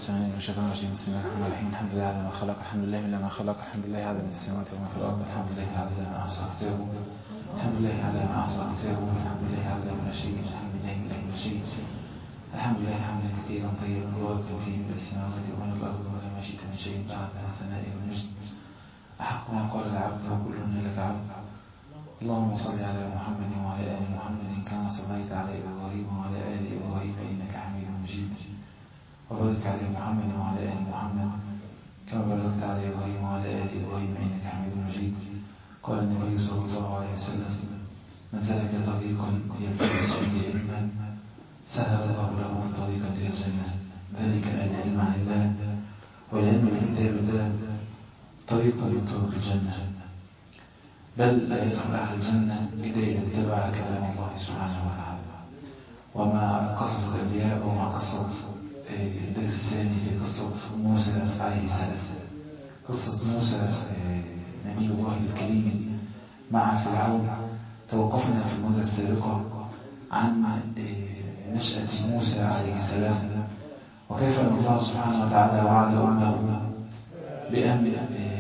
السميع من الشيطان الرجيم بسم الله الرحمن الرحيم الحمد لله على ما خلق الحمد لله من ما خلق الحمد لله على ما السماوات وما في الارض الحمد لله على ما احصى كتابه الحمد لله على ما احصى كتابه الحمد لله على ما شيء الحمد لله من كل شيء الحمد لله حمدا كثيرا طيبا مباركا فيه من السماوات ومن الارض ولا ما شئت من شيء بعد الثناء والمجد احق ما قال العبد وكلنا لك عبد اللهم صل على محمد وعلى ال محمد كما صليت على ابراهيم وعلى ال ابراهيم انك حميد مجيد وبارك على محمد وعلى ال محمد كما باركت على ابراهيم وعلى ال ابراهيم انك حميد مجيد قال النبي صلى الله عليه وسلم من سلك طريقا يلتمس فيه علما سهل الله له طريقا الى الجنه ذلك ان العلم عن الله والعلم بكتاب الله طريق من طرق الجنه بل لا يدخل اهل الجنه اذا اتبع كلام الله سبحانه وتعالى ومع قصص الانبياء ومع قصه الدرس الثاني في قصة موسى عليه السلام قصة موسى نبي الله الكريم مع فرعون توقفنا في المرة السابقة عن نشأة موسى عليه السلام وكيف أن الله سبحانه وتعالى وعد أمه بأن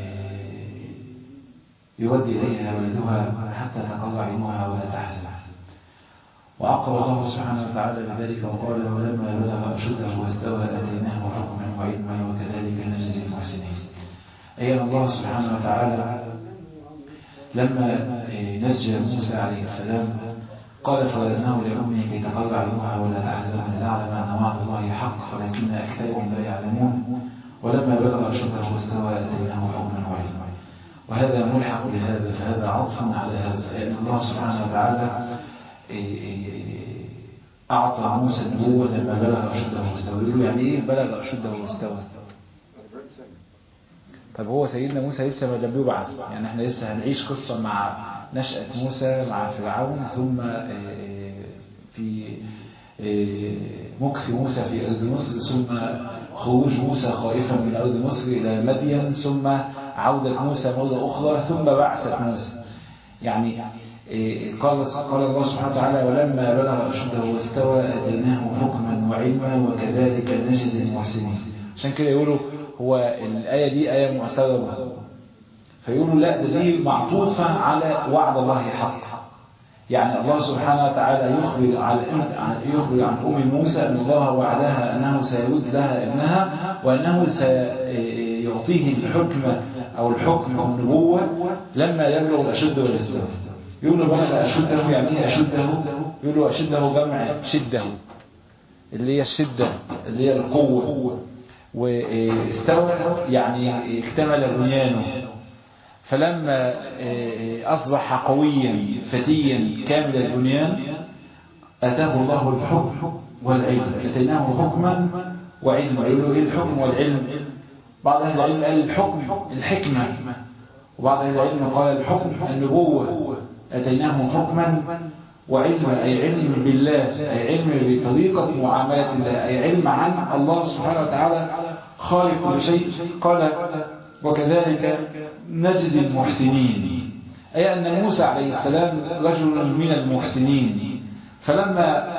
يودي إليها ولدها حتى تقر عينها ولا تحزن وعقب الله سبحانه وتعالى بذلك وقال ولما بلغ أشده واستوى أتيناه حكما وعلما وكذلك نجزي المحسنين أي أن الله سبحانه وتعالى لما نجى موسى عليه السلام قال فولدناه لأمه كي تقر عينها ولا تحزن لتعلم أن وعد الله حق ولكن أكثرهم لا يعلمون ولما بلغ أشده واستوى أتيناه حكما وعلما وهذا ملحق بهذا فهذا عطف على هذا لأن الله سبحانه وتعالى أعطى موسى النبوة لما بلغ أشده واستوى يقول يعني إيه بلغ أشده واستوى طب هو سيدنا موسى لسه ما لم يبعث يعني احنا لسه هنعيش قصة مع نشأة موسى مع فرعون ثم في مكث موسى في أرض مصر ثم خروج موسى خائفا من أرض مصر إلى مدين ثم عودة موسى مرة أخرى ثم بعثت موسى يعني قال قال الله سبحانه وتعالى ولما بلغ أشده واستوى أتيناه حكما وعلما وكذلك نجزي المحسنين عشان كده يقولوا هو الآية دي آية معترضة فيقولوا لا ده دي معطوفة على وعد الله حق يعني الله سبحانه وتعالى يخبر عن يخبر عن أم موسى أن الله وعدها أنه سيرد لها ابنها وأنه سيعطيه الحكم أو الحكم أو النبوة لما يبلغ الأشد والاستوى يقولوا بلغ أشده يعني ايه أشده يقولوا أشده جمع شده اللي هي الشدة اللي هي القوة واستوى يعني اكتمل بنيانه فلما أصبح قويا فتيا كامل البنيان أتاه الله الحكم والعلم أتيناه حكما وعلما يقولوا إيه الحكم والعلم بعض أهل العلم قال الحكم الحكمة وبعض أهل العلم قال الحكم النبوة أتيناه حكما وعلما أي علم بالله أي علم بطريقة معاملة الله أي علم عن الله سبحانه وتعالى خالق كل شيء قال وكذلك نجزي المحسنين أي أن موسى عليه السلام رجل من المحسنين فلما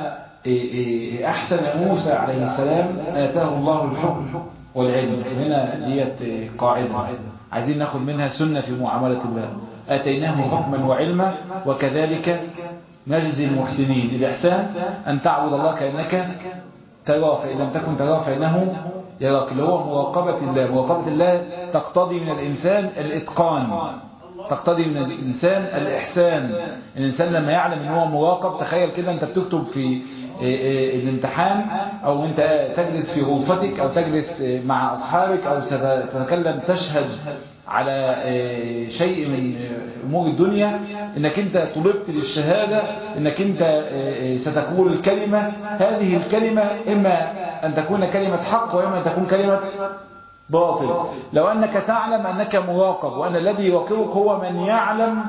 أحسن موسى عليه السلام آتاه الله الحكم والعلم هنا ديت قاعدة عايزين ناخد منها سنة في معاملة الله آتيناه حكما وعلما وكذلك نجزي المحسنين الإحسان أن تعبد الله كأنك تراه فإن لم تكن تراه فإنه يراك اللي هو مراقبة الله مراقبة الله تقتضي من الإنسان الإتقان تقتضي من الإنسان الإحسان الإنسان لما يعلم أن هو مراقب تخيل كده أنت بتكتب في الامتحان أو أنت تجلس في غرفتك أو تجلس مع أصحابك أو ستتكلم تشهد على شيء من أمور الدنيا انك انت طلبت للشهادة انك انت ستقول الكلمة هذه الكلمة اما ان تكون كلمة حق واما ان تكون كلمة باطل لو انك تعلم انك مراقب وان الذي يراقبك هو من يعلم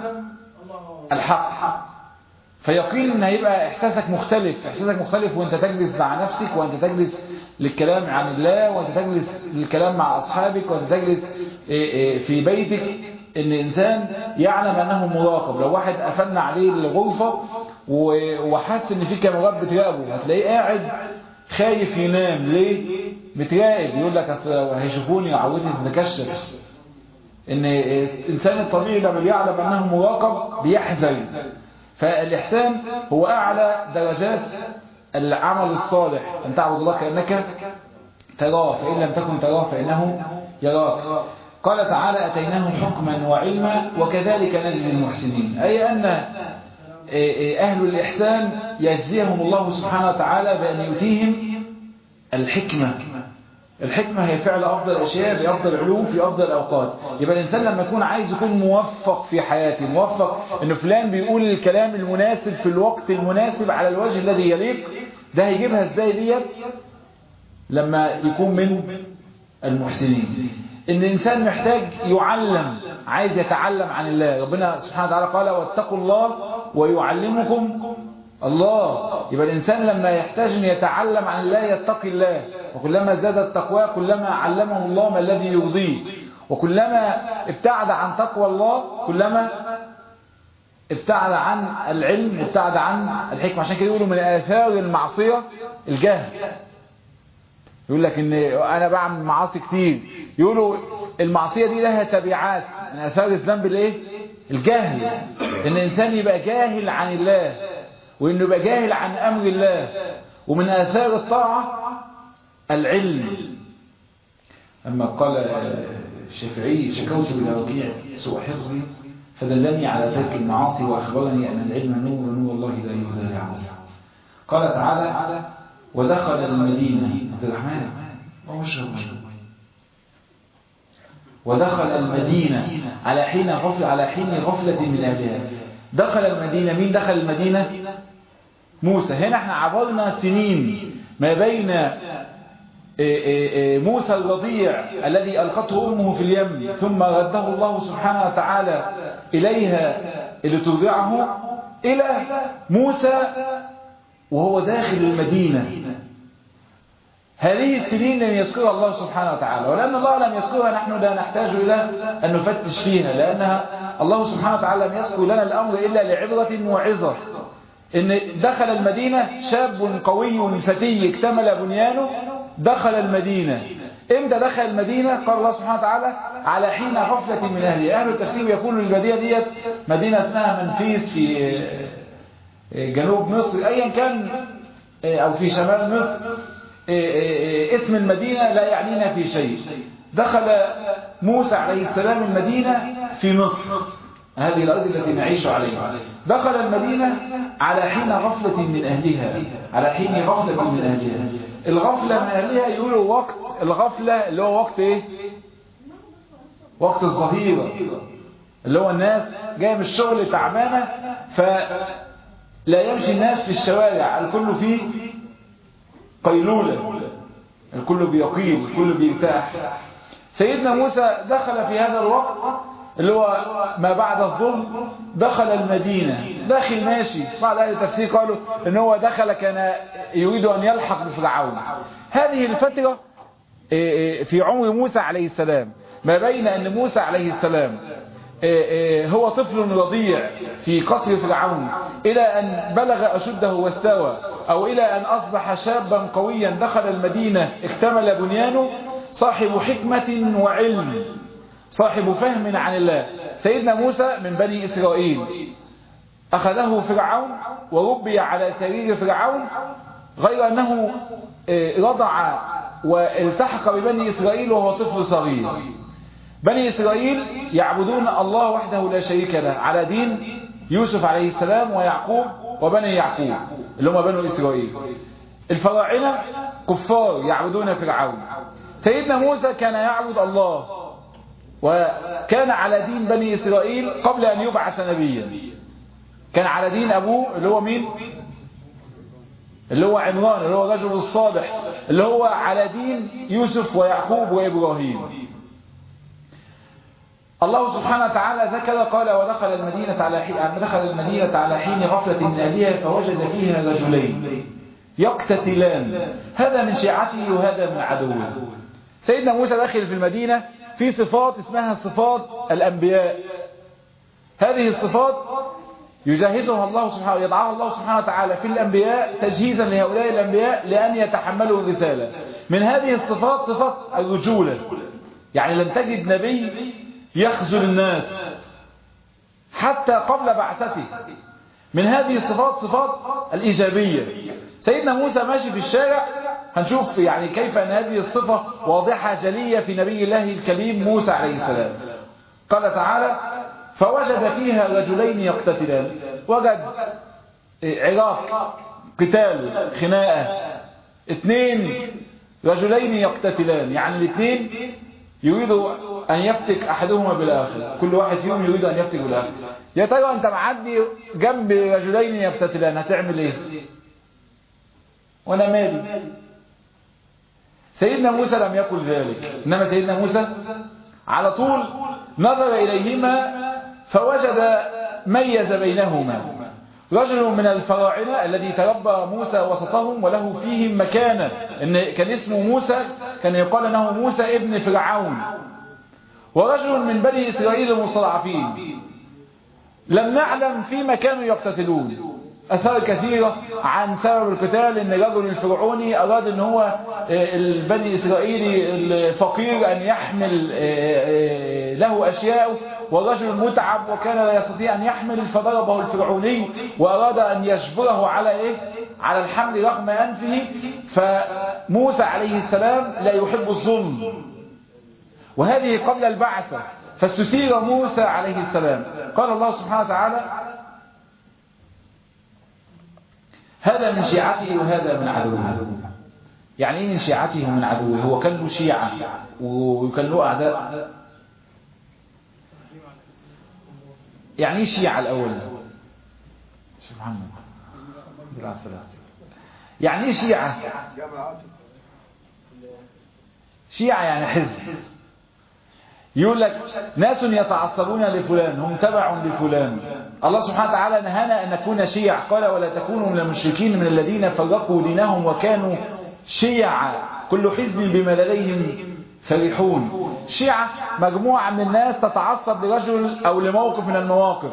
الحق فيقين ان هيبقى احساسك مختلف احساسك مختلف وانت تجلس مع نفسك وانت تجلس للكلام عن الله وانت تجلس للكلام مع اصحابك وانت تجلس في بيتك ان انسان يعلم انه مراقب لو واحد قفلنا عليه الغرفة وحس ان في كاميرات بتراقبه هتلاقيه قاعد خايف ينام ليه متراقب يقول لك اصل هيشوفوني عودتي تتكشف ان الانسان الطبيعي لما بيعلم انه مراقب بيحذر فالاحسان هو اعلى درجات العمل الصالح ان تعبد الله كانك تراه فان لم تكن تراه فانه يراك قال تعالى اتيناه حكما وعلما وكذلك نجزي المحسنين اي ان اهل الاحسان يجزيهم الله سبحانه وتعالى بان يؤتيهم الحكمه الحكمة هي فعل أفضل الأشياء بأفضل العلوم في أفضل الأوقات يبقى الإنسان لما يكون عايز يكون موفق في حياته موفق إن فلان بيقول الكلام المناسب في الوقت المناسب على الوجه الذي يليق ده هيجيبها إزاي ديت لما يكون من المحسنين إن الإنسان محتاج يعلم عايز يتعلم عن الله ربنا سبحانه وتعالى قال واتقوا الله ويعلمكم الله يبقى الإنسان لما يحتاج أن يتعلم عن الله يتقي الله وكلما زاد التقوى كلما علمه الله ما الذي يرضيه وكلما ابتعد عن تقوى الله كلما ابتعد عن العلم وابتعد عن الحكمة عشان كده يقولوا من آثار المعصية الجهل يقول لك ان انا بعمل معاصي كتير يقولوا المعصية دي لها تبعات من آثار الذنب الايه الجهل ان الانسان يبقى جاهل عن الله وانه يبقى جاهل عن امر الله ومن اثار الطاعه العلم اما قال الشافعي شكوت الى وكيع سوء حفظي فدلني على ترك المعاصي واخبرني ان العلم نور ونور الله لا يهدى لعبس قال تعالى ودخل المدينه عبد الرحمن واشرب ودخل المدينه على حين غفل على حين غفله من اهلها دخل المدينه مين دخل المدينه موسى هنا احنا عبرنا سنين ما بين موسى الرضيع الذي ألقته أمه في اليم ثم رده الله سبحانه وتعالى إليها لترضعه إلى موسى وهو داخل المدينة هذه السنين لم يذكرها الله سبحانه وتعالى ولأن الله لم يذكرها نحن لا نحتاج إلى أن نفتش فيها لأنها الله سبحانه وتعالى لم يذكر لنا الأمر إلا لعبرة وعظة ان دخل المدينة شاب قوي فتي اكتمل بنيانه دخل المدينة امتى دخل المدينة قال الله سبحانه وتعالى على حين غفلة من اهلها اهل التفسير يقول المدينة ديت مدينة اسمها منفيس في جنوب مصر ايا كان او في شمال مصر اسم المدينة لا يعنينا في شيء دخل موسى عليه السلام المدينة في مصر هذه الأرض التي نعيش عليها دخل المدينة على حين غفلة من أهلها على حين غفلة من أهلها الغفلة من أهلها يقولوا وقت الغفلة اللي هو وقت إيه وقت الظهيرة اللي هو الناس جاية من الشغل تعبانة فلا يمشي الناس في الشوارع الكل فيه قيلولة الكل بيقيل الكل بيرتاح سيدنا موسى دخل في هذا الوقت اللي هو ما بعد الظلم دخل المدينة داخل ماشي بعض أهل التفسير قالوا ان هو دخل كان يريد أن يلحق بفرعون هذه الفترة في عمر موسى عليه السلام ما بين أن موسى عليه السلام هو طفل رضيع في قصر فرعون إلى أن بلغ أشده واستوى أو إلى أن أصبح شابا قويا دخل المدينة اكتمل بنيانه صاحب حكمة وعلم صاحب فهم عن الله سيدنا موسى من بني إسرائيل أخذه فرعون وربي على سرير فرعون غير أنه رضع والتحق ببني إسرائيل وهو طفل صغير بني إسرائيل يعبدون الله وحده لا شريك له على دين يوسف عليه السلام ويعقوب وبني يعقوب اللي هم بنو إسرائيل الفراعنة كفار يعبدون فرعون سيدنا موسى كان يعبد الله وكان على دين بني إسرائيل قبل أن يبعث نبيا كان على دين أبوه اللي هو مين اللي هو عمران اللي هو الرجل الصالح اللي هو على دين يوسف ويعقوب وإبراهيم الله سبحانه وتعالى ذكر قال ودخل المدينة على حين دخل المدينة على حين غفلة من أهلها فوجد فيها رجلين يقتتلان هذا من شيعته وهذا من عدوه سيدنا موسى داخل في المدينة في صفات اسمها صفات الأنبياء هذه الصفات يجهزها الله سبحانه يضعها الله سبحانه وتعالى في الأنبياء تجهيزا لهؤلاء الأنبياء لأن يتحملوا الرسالة من هذه الصفات صفات الرجولة يعني لم تجد نبي يخذل الناس حتى قبل بعثته من هذه الصفات صفات الإيجابية سيدنا موسى ماشي في الشارع هنشوف يعني كيف أن هذه الصفة واضحة جلية في نبي الله الكريم موسى عليه السلام قال تعالى فوجد فيها رجلين يقتتلان وجد عراق قتال خناقة اثنين رجلين يقتتلان يعني الاثنين يريدوا أن يفتك أحدهما بالآخر كل واحد فيهم يريد أن يفتك بالآخر يا ترى أنت معدي جنب رجلين يقتتلان هتعمل إيه وأنا مالي سيدنا موسى لم يقل ذلك إنما سيدنا موسى على طول نظر إليهما فوجد ميز بينهما رجل من الفراعنة الذي تربى موسى وسطهم وله فيهم مكانة إن كان اسمه موسى كان يقال أنه موسى ابن فرعون ورجل من بني إسرائيل المستضعفين لم نعلم فيما كانوا يقتتلون أثار كثيرة عن سبب القتال ان الرجل الفرعوني أراد ان هو البني إسرائيلي الفقير أن يحمل له أشياء والرجل متعب وكان لا يستطيع أن يحمل فضربه الفرعوني وأراد أن يجبره على إيه؟ على الحمل رغم أنفه فموسى عليه السلام لا يحب الظلم وهذه قبل البعثة فاستثير موسى عليه السلام قال الله سبحانه وتعالى هذا من شيعته وهذا من عدوه يعني ايه من شيعته ومن عدوه هو كان له شيعة وكان له أعداء يعني ايه شيعة الأول شيخ محمد يعني ايه شيعة شيعة يعني حزب يقول لك ناس يتعصبون لفلان هم تبع لفلان الله سبحانه وتعالى نهانا أن نكون شيع قال ولا تكونوا من المشركين من الذين فرقوا دينهم وكانوا شيعا كل حزب بما لديهم فرحون شيعة مجموعة من الناس تتعصب لرجل أو لموقف من المواقف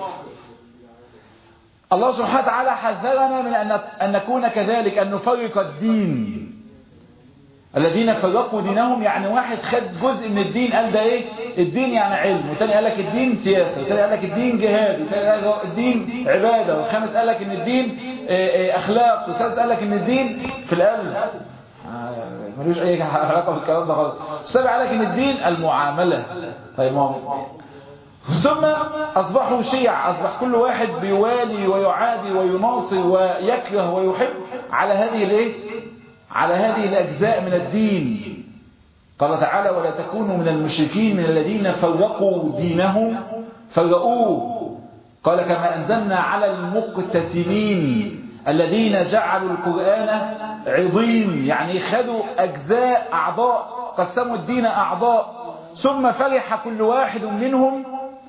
الله سبحانه وتعالى حذرنا من أن نكون كذلك أن نفرق الدين الذين فرقوا دينهم يعني واحد خد جزء من الدين قال ده ايه الدين يعني علم والتاني قال لك الدين سياسة والتاني قال لك الدين جهاد والتاني قال لك الدين عبادة والخامس قال لك ان الدين اخلاق والسادس قال لك ان الدين في القلب ملوش اي علاقة بالكلام ده خالص السابع قال لك ان الدين المعاملة طيب ما ثم أصبحوا شيع أصبح كل واحد بيوالي ويعادي ويناصر ويكره ويحب على هذه الايه على هذه الأجزاء من الدين قال تعالى ولا تكونوا من المشركين من الذين فرقوا دينهم فرقوه قال كما أنزلنا على المقتسمين الذين جعلوا القرآن عضين يعني خدوا أجزاء أعضاء قسموا الدين أعضاء ثم فرح كل واحد منهم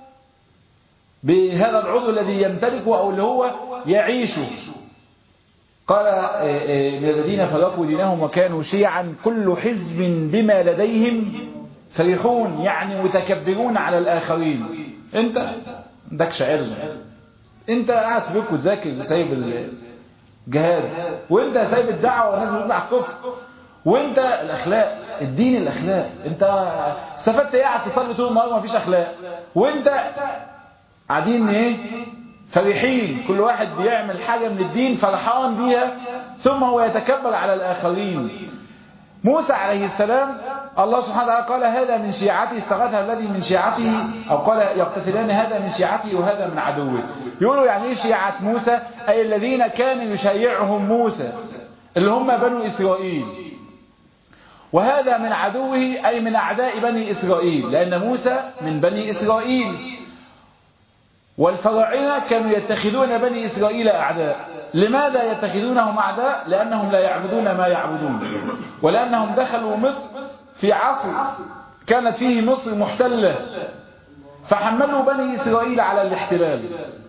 بهذا العضو الذي يمتلكه أو اللي هو يعيشه قال من الذين فرقوا دينهم وكانوا شيعا كل حزب بما لديهم فرحون يعني متكبرون على الآخرين انت عندكش علم انت قاعد في بيتك وتذاكر وسايب الجهاد وانت سايب الدعوه والناس بتطلع كفر وانت الاخلاق الدين الاخلاق انت استفدت ايه قاعد تصلي طول النهار ومفيش اخلاق وانت قاعدين ايه فرحين كل واحد بيعمل حاجة من الدين فرحان بيها ثم هو يتكبر على الآخرين موسى عليه السلام الله سبحانه وتعالى قال هذا من شيعته استغاثها الذي من شيعته أو قال يقتتلان هذا من شيعته وهذا من عدوه يقولوا يعني ايه شيعة موسى أي الذين كان يشيعهم موسى اللي هم بنو إسرائيل وهذا من عدوه أي من أعداء بني إسرائيل لأن موسى من بني إسرائيل والفراعنة كانوا يتخذون بني إسرائيل أعداء لماذا يتخذونهم أعداء لأنهم لا يعبدون ما يعبدون ولأنهم دخلوا مصر في عصر كانت فيه مصر محتلة فحملوا بني إسرائيل على الاحتلال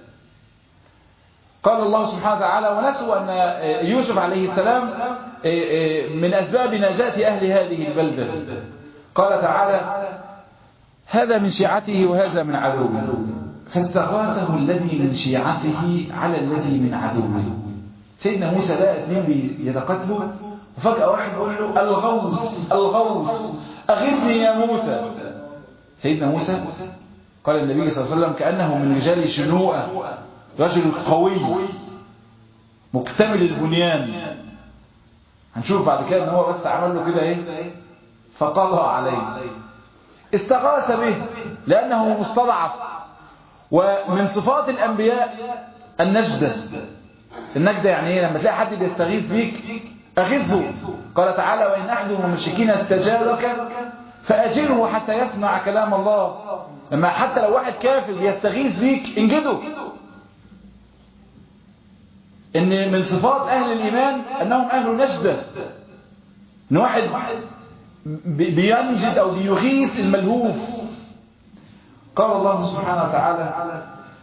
قال الله سبحانه وتعالى ونسوا أن يوسف عليه السلام من أسباب نجاة أهل هذه البلدة قال تعالى هذا من شيعته وهذا من عدوه فاستغاثه الذي من شيعته على الذي من عدوه سيدنا موسى لقى اثنين بيتقاتلوا وفجأة واحد يقول له الغوث الغوث أغثني يا موسى سيدنا موسى قال النبي صلى الله عليه وسلم كأنه من رجال شنوءة رجل قوي مكتمل البنيان هنشوف بعد كده ان هو بس عمل له كده ايه فقضى عليه استغاث به لأنه مستضعف ومن صفات الأنبياء النجدة النجدة يعني ايه لما تلاقي حد بيستغيث بيك أغثه قال تعالى وإن أحد من المشركين استجارك فأجره حتى يسمع كلام الله لما حتى لو واحد كافر بيستغيث بيك انجده ان من صفات اهل الايمان انهم اهل نجدة ان واحد بينجد او بيغيث الملهوف قال الله سبحانه وتعالى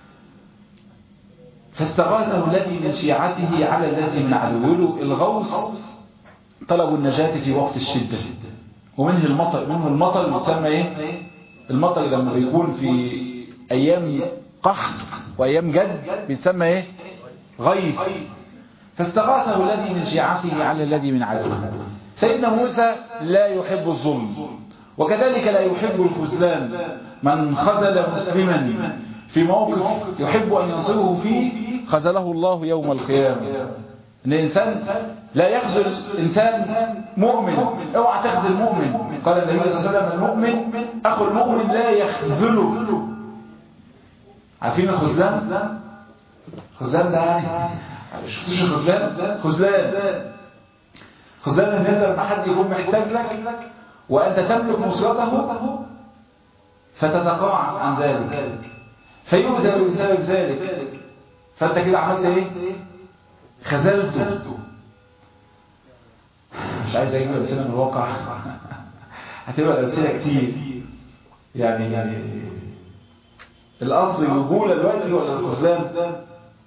فاستغاثه الذي من شيعته على الذي من عدوه الغوث طلبوا النجاة في وقت الشدة ومنه المطر منه المطر يسمى ايه المطر لما بيكون في ايام قحط وايام جد بيسمى ايه غيث فاستغاثه الذي من شيعته على الذي من عدوه سيدنا موسى لا يحب الظلم وكذلك لا يحب الخذلان من خذل مسلما في موقف يحب أن ينصره فيه خذله الله يوم القيامة ان الانسان لا يخذل انسان مؤمن اوعى تخذل مؤمن قال النبي صلى الله عليه وسلم المؤمن اخو المؤمن لا يخذله عارفين الخذلان خذلان ده يعني شفتوش الخذلان خذلان خذلان ان انت لما حد يكون محتاج لك وانت تملك نصرته فتتقاعس عن ذلك فيؤذى بسبب ذلك فانت كده عملت ايه خذلته مش عايز اجيب امثله من الواقع هتبقى الامثله كتير يعني يعني الاصل الرجوله دلوقتي ولا الخذلان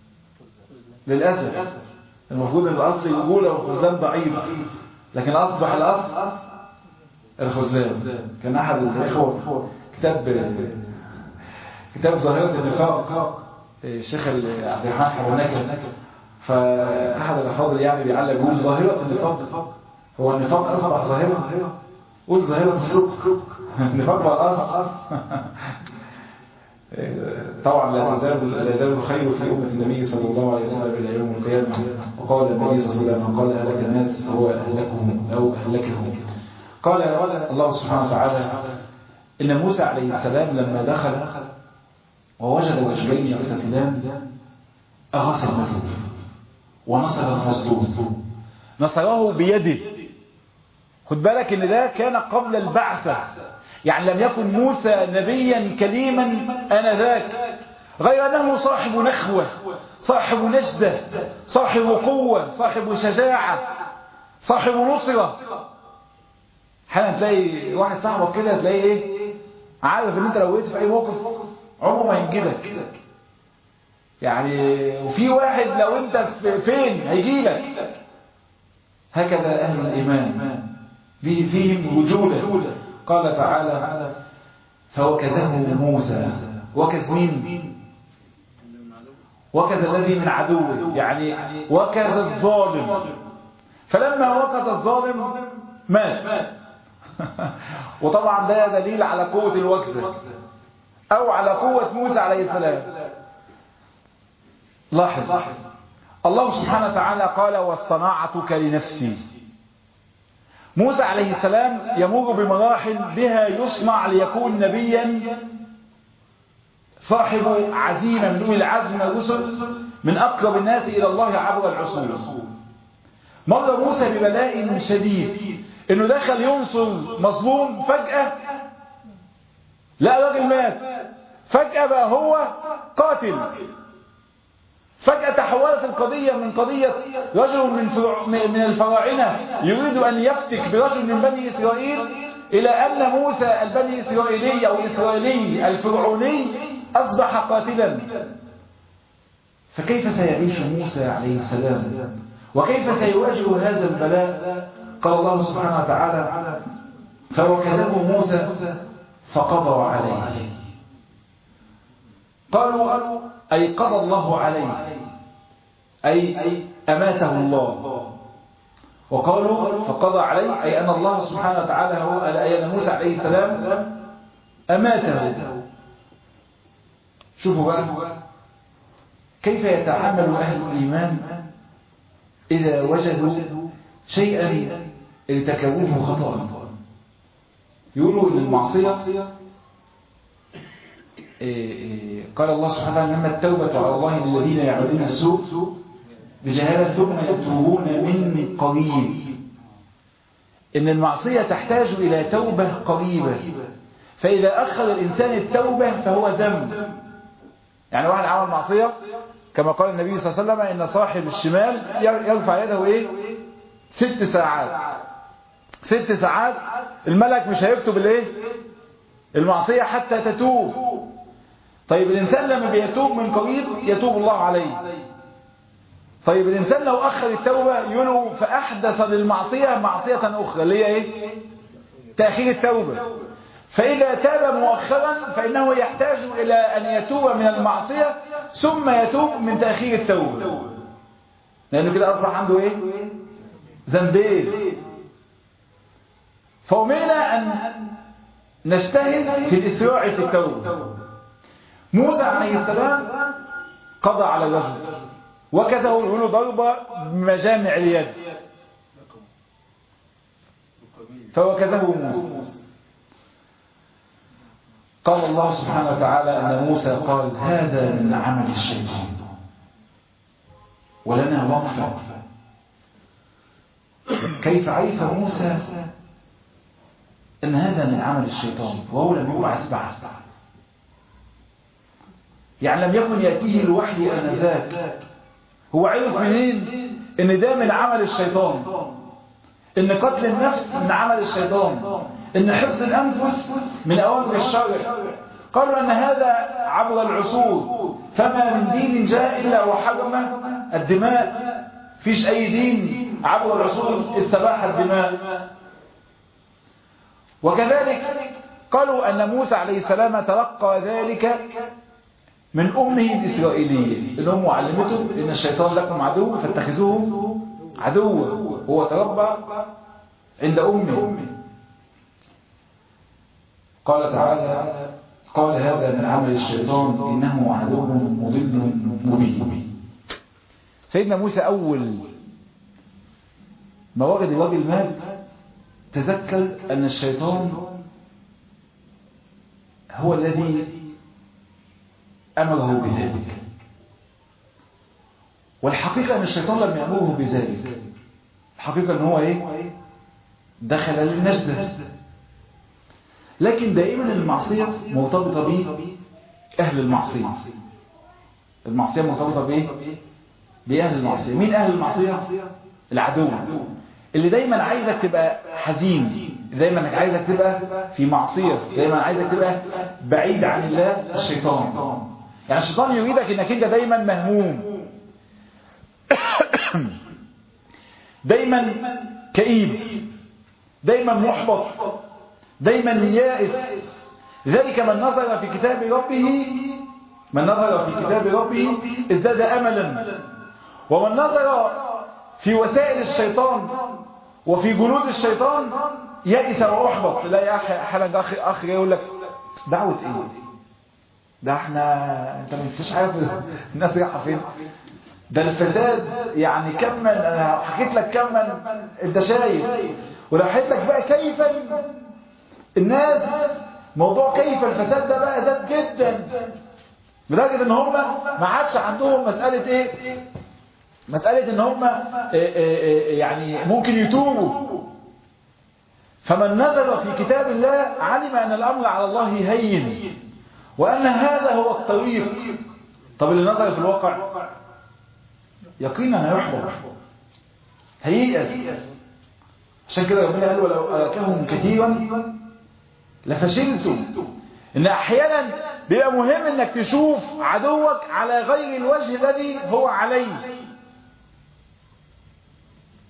للاسف المفروض ان الاصل الرجوله والخذلان ضعيف لكن اصبح الاصل الخذلان كان احد الاخوه كتاب كتاب ظاهره النفاق الشيخ عبد الرحمن حرناكه فأحد الأفاضل يعني بيعلق يقول ظاهرة النفاق هو النفاق أصبح ظاهرة قول ظاهرة الصدق النفاق بقى أصبح طبعا لا تزال لا يزال الخير في أمة النبي صلى الله عليه وسلم إلى يوم القيامة وقال النبي صلى الله عليه وسلم قال أهلك الناس فهو أهلكهم أو أهلكهم قال الله سبحانه وتعالى إن موسى عليه السلام لما دخل ووجد وجهين يقتتلان أغاث المفلوف ونصر المظلوم نصره بيده خد بالك ان ده كان قبل البعثة يعني لم يكن موسى نبيا كليما انذاك غير انه صاحب نخوة صاحب نجدة صاحب قوة صاحب شجاعة صاحب نصرة حالا تلاقي واحد صاحبك كده تلاقيه ايه عارف ان انت لو وقفت في اي موقف عمره ما ينجدك يعني وفي واحد لو انت فين هيجي لك هكذا اهل الايمان فيهم رجوله قال تعالى فوكزه موسى وكز مين وكز الذي من عدوه يعني وكز الظالم فلما وكز الظالم مات وطبعا ده دليل على قوة الوكزة او على قوة موسى عليه السلام لاحظ الله سبحانه وتعالى قال واصطنعتك لنفسي موسى عليه السلام يمر بمراحل بها يصنع ليكون نبيا صاحب عزيمة من أولي العزم من الرسل من أقرب الناس إلى الله عبر العصور مر موسى ببلاء شديد انه دخل ينصر مظلوم فجأة لا راجل مات فجأة بقى هو قاتل فجأة تحولت القضية من قضية رجل من من الفراعنة يريد أن يفتك برجل من بني إسرائيل إلى أن موسى البني إسرائيلي أو الإسرائيلي الفرعوني أصبح قاتلا فكيف سيعيش موسى عليه السلام وكيف سيواجه هذا البلاء قال الله سبحانه وتعالى فوكزه موسى فقضى عليه قالوا أي قضى الله عليه أي أماته الله وقالوا فقضى عليه أي أن الله سبحانه وتعالى هو أي أن موسى عليه السلام أماته شوفوا بقى كيف يتعامل أهل الإيمان إذا وجدوا شيئا ارتكبوه خطأ يقولوا ان المعصية قال الله سبحانه وتعالى انما التوبة على الله للذين يعملون السوء بجهالة ثم يتوبون من قريب ان المعصية تحتاج الى توبة قريبة فاذا اخر الانسان التوبة فهو ذنب يعني واحد عمل معصية كما قال النبي صلى الله عليه وسلم ان صاحب الشمال يرفع يده ايه ست ساعات ست ساعات الملك مش هيكتب الايه المعصية حتى تتوب طيب الإنسان لما بيتوب من قريب يتوب الله عليه طيب الإنسان لو أخر التوبة يقولوا فأحدث للمعصية معصية أخرى اللي هي إيه تأخير التوبة فإذا تاب مؤخرا فإنه يحتاج إلى أن يتوب من المعصية ثم يتوب من تأخير التوبة لأنه كده أصبح عنده إيه ذنبين فأمرنا أن نجتهد في الإسراع في التوبة موسى عليه السلام قضى على الرجل وكذا له ضربة بمجامع اليد فوكزه موسى قال الله سبحانه وتعالى أن موسى قال هذا من عمل الشيطان ولنا وقفة كيف عرف موسى أن هذا من عمل الشيطان وهو لم يبعث بعد يعني لم يكن يأتيه الوحي أنذاك هو عرف منين ان ده من عمل الشيطان ان قتل النفس من عمل الشيطان ان حفظ الأنفس من أوامر الشرع قالوا أن هذا عبر العصور فما من دين جاء إلا وحرم الدماء فيش أي دين عبر العصور استباح الدماء وكذلك قالوا أن موسى عليه السلام تلقى ذلك من أمه الإسرائيلية إن أمه علمته إن الشيطان لكم عدو فاتخذوه عدوا هو تربى عند أمه قال تعالى قال هذا من عمل الشيطان إنه عدو مضل مبين سيدنا موسى أول ما وجد الراجل مات تذكر أن الشيطان هو الذي أمره بذلك والحقيقة أن الشيطان لم يأمره بذلك الحقيقة أن هو إيه دخل للنجدة لكن دائما المعصية مرتبطة به أهل المعصية المعصية مرتبطة بإيه بأهل المعصية مين أهل المعصية العدو اللي دايما عايزك تبقى حزين دايما عايزك تبقى في معصية دايما عايزك تبقى بعيد عن الله الشيطان يعني الشيطان يريدك انك انت دايما مهموم دايما كئيب دايما محبط دايما يائس ذلك من نظر في كتاب ربه من نظر في كتاب ربه ازداد املا ومن نظر في وسائل الشيطان وفي جنود الشيطان يائس واحبط لا يا اخي حاجه اخ اخ يقول لك دعوه ايه ده احنا انت ما فيش عارف الناس رايحه فين ده الفساد يعني كما انا حكيت لك كما انت شايف ولو حكيت لك بقى كيف الناس موضوع كيف الفساد ده بقى زاد جدا لدرجه ان هم ما عادش عندهم مساله ايه مساله ان هم إيه إيه يعني ممكن يتوبوا فمن نظر في كتاب الله علم ان الامر على الله هين وأن هذا هو الطريق طب اللي نظر في الواقع يقينا هيحبط هيئس عشان كده ربنا قال ولو أراكهم كثيرا لفشلتم إن أحيانا بيبقى مهم إنك تشوف عدوك على غير الوجه الذي هو عليه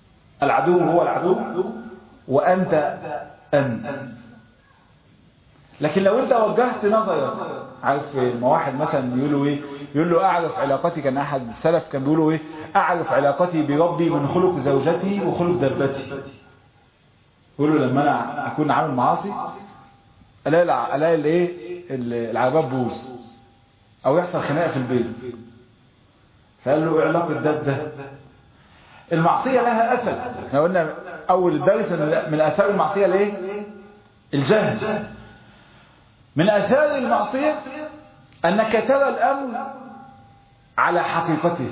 العدو هو العدو وأنت أنت لكن لو انت وجهت نظرك عارف ما واحد مثلا يقول له ايه يقول له اعرف علاقتي كان احد السلف كان بيقولوا ايه اعرف علاقتي بربي من خلق زوجتي وخلق دبتي يقول له لما انا اكون عامل معاصي الاقي الاقي الايه العربات بوظ او يحصل خناقه في البيت فقال له ايه علاقه ده بده المعصيه لها اثر احنا قلنا اول الدرس من اثار المعصيه الايه الجهل من اثار المعصيه انك ترى الامر على حقيقته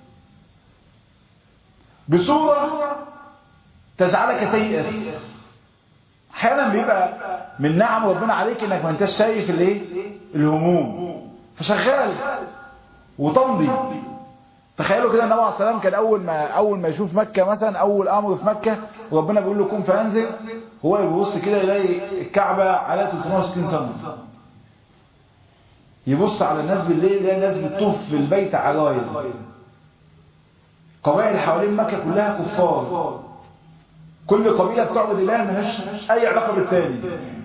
بصوره تجعلك تيأس احيانا بيبقى من نعم ربنا عليك انك ما انتش شايف الايه الهموم فشغال وتمضي تخيلوا كده النبي عليه السلام كان اول ما اول ما يشوف مكه مثلا اول امر في مكه وربنا بيقول له كن فانزل هو يبص كده يلاقي الكعبه على 360 سم يبص على الناس بالليل يلاقي الناس بتطوف في البيت عرايل قبائل حوالين مكه كلها كفار كل قبيله بتعبد اله ملهاش اي علاقه بالتاني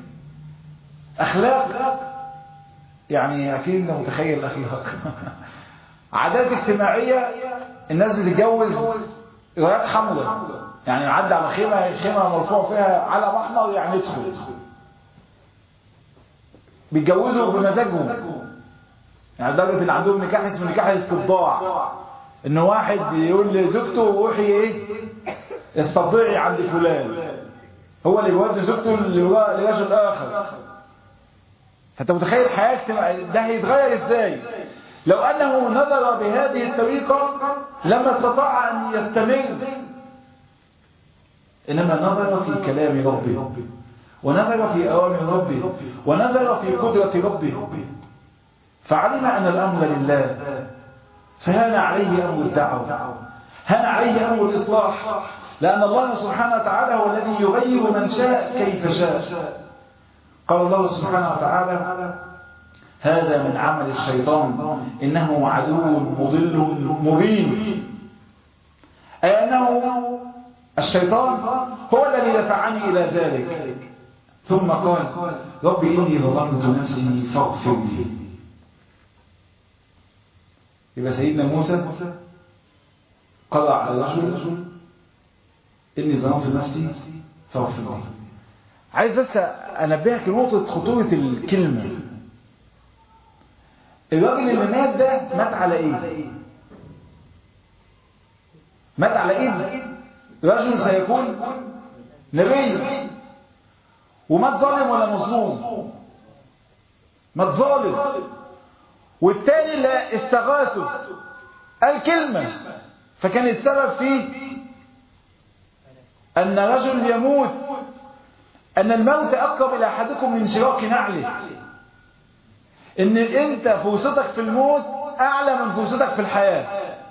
اخلاق يعني اكيد انت متخيل الاخلاق عادات اجتماعيه الناس بتتجوز رايات حمراء يعني يعدي على خيمه خيمه مرفوع فيها علم احمر يعني يدخل بيتجوزوا بمزاجهم يعني لدرجه ان عندهم نكاح اسمه نكاح الاستبضاع ان واحد يقول لزوجته روحي ايه استبضعي عند فلان هو اللي بيودي زوجته لرجل اخر فانت متخيل حياه ده هيتغير ازاي لو انه نظر بهذه الطريقه لما استطاع ان يستمر انما نظر في كلام ربه ونظر في اوامر ربه ونظر في قدره ربه فعلم ان الامر لله فهان عليه امر الدعوه هان عليه امر الاصلاح لان الله سبحانه وتعالى هو الذي يغير من شاء كيف شاء قال الله سبحانه وتعالى هذا من عمل الشيطان إنه عدو مضل مبين أي أنه الشيطان هو الذي دفعني إلى ذلك ثم قال رب إني ظلمت نفسي فاغفر لي يبقى سيدنا موسى قضى على الرجل إني ظلمت نفسي فاغفر لي عايز بس أنبهك لنقطة خطورة الكلمة الراجل اللي مات ده مات على ايه مات على ايه رجل سيكون نبي ومات ظالم ولا مظلوم مات ظالم والتاني اللي استغاثه قال كلمة فكان السبب فيه أن رجل يموت أن الموت أقرب إلى أحدكم من شراك نعله ان انت فرصتك في الموت اعلى من فرصتك في الحياة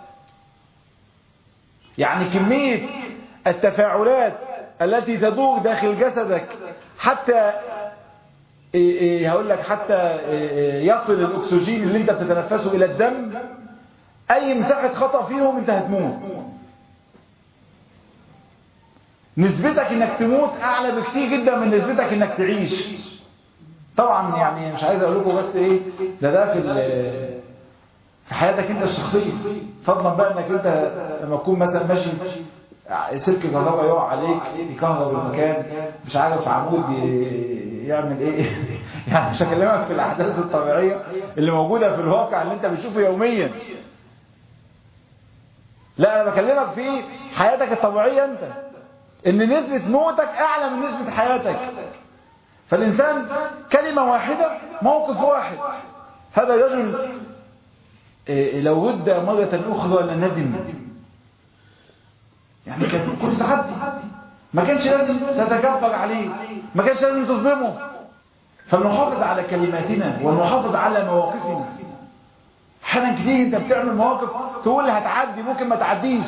يعني كمية التفاعلات التي تدور داخل جسدك حتى إيه إيه هقول لك حتى إيه يصل الاكسجين اللي انت بتتنفسه الى الدم اي مساحة خطأ فيهم انت هتموت نسبتك انك تموت اعلى بكتير جدا من نسبتك انك تعيش طبعا يعني مش عايز اقول لكم بس ايه ده ده في في حياتك انت الشخصيه فضلا بقى انك انت لما تكون مثلا ماشي سلك كهرباء يقع عليك يكهرب المكان مش عارف عمود يعمل ايه يعني مش هكلمك في الاحداث الطبيعيه اللي موجوده في الواقع اللي انت بتشوفه يوميا لا انا بكلمك في حياتك الطبيعيه انت ان نسبه موتك اعلى من نسبه حياتك فالإنسان كلمة واحدة موقف واحد هذا الرجل لو رد مرة أخرى لندم يعني كنت تعدي ما كانش لازم تتكبر عليه ما كانش لازم تظلمه فلنحافظ على كلماتنا ونحافظ على مواقفنا احيانا كتير انت بتعمل مواقف تقول هتعدي ممكن ما تعديش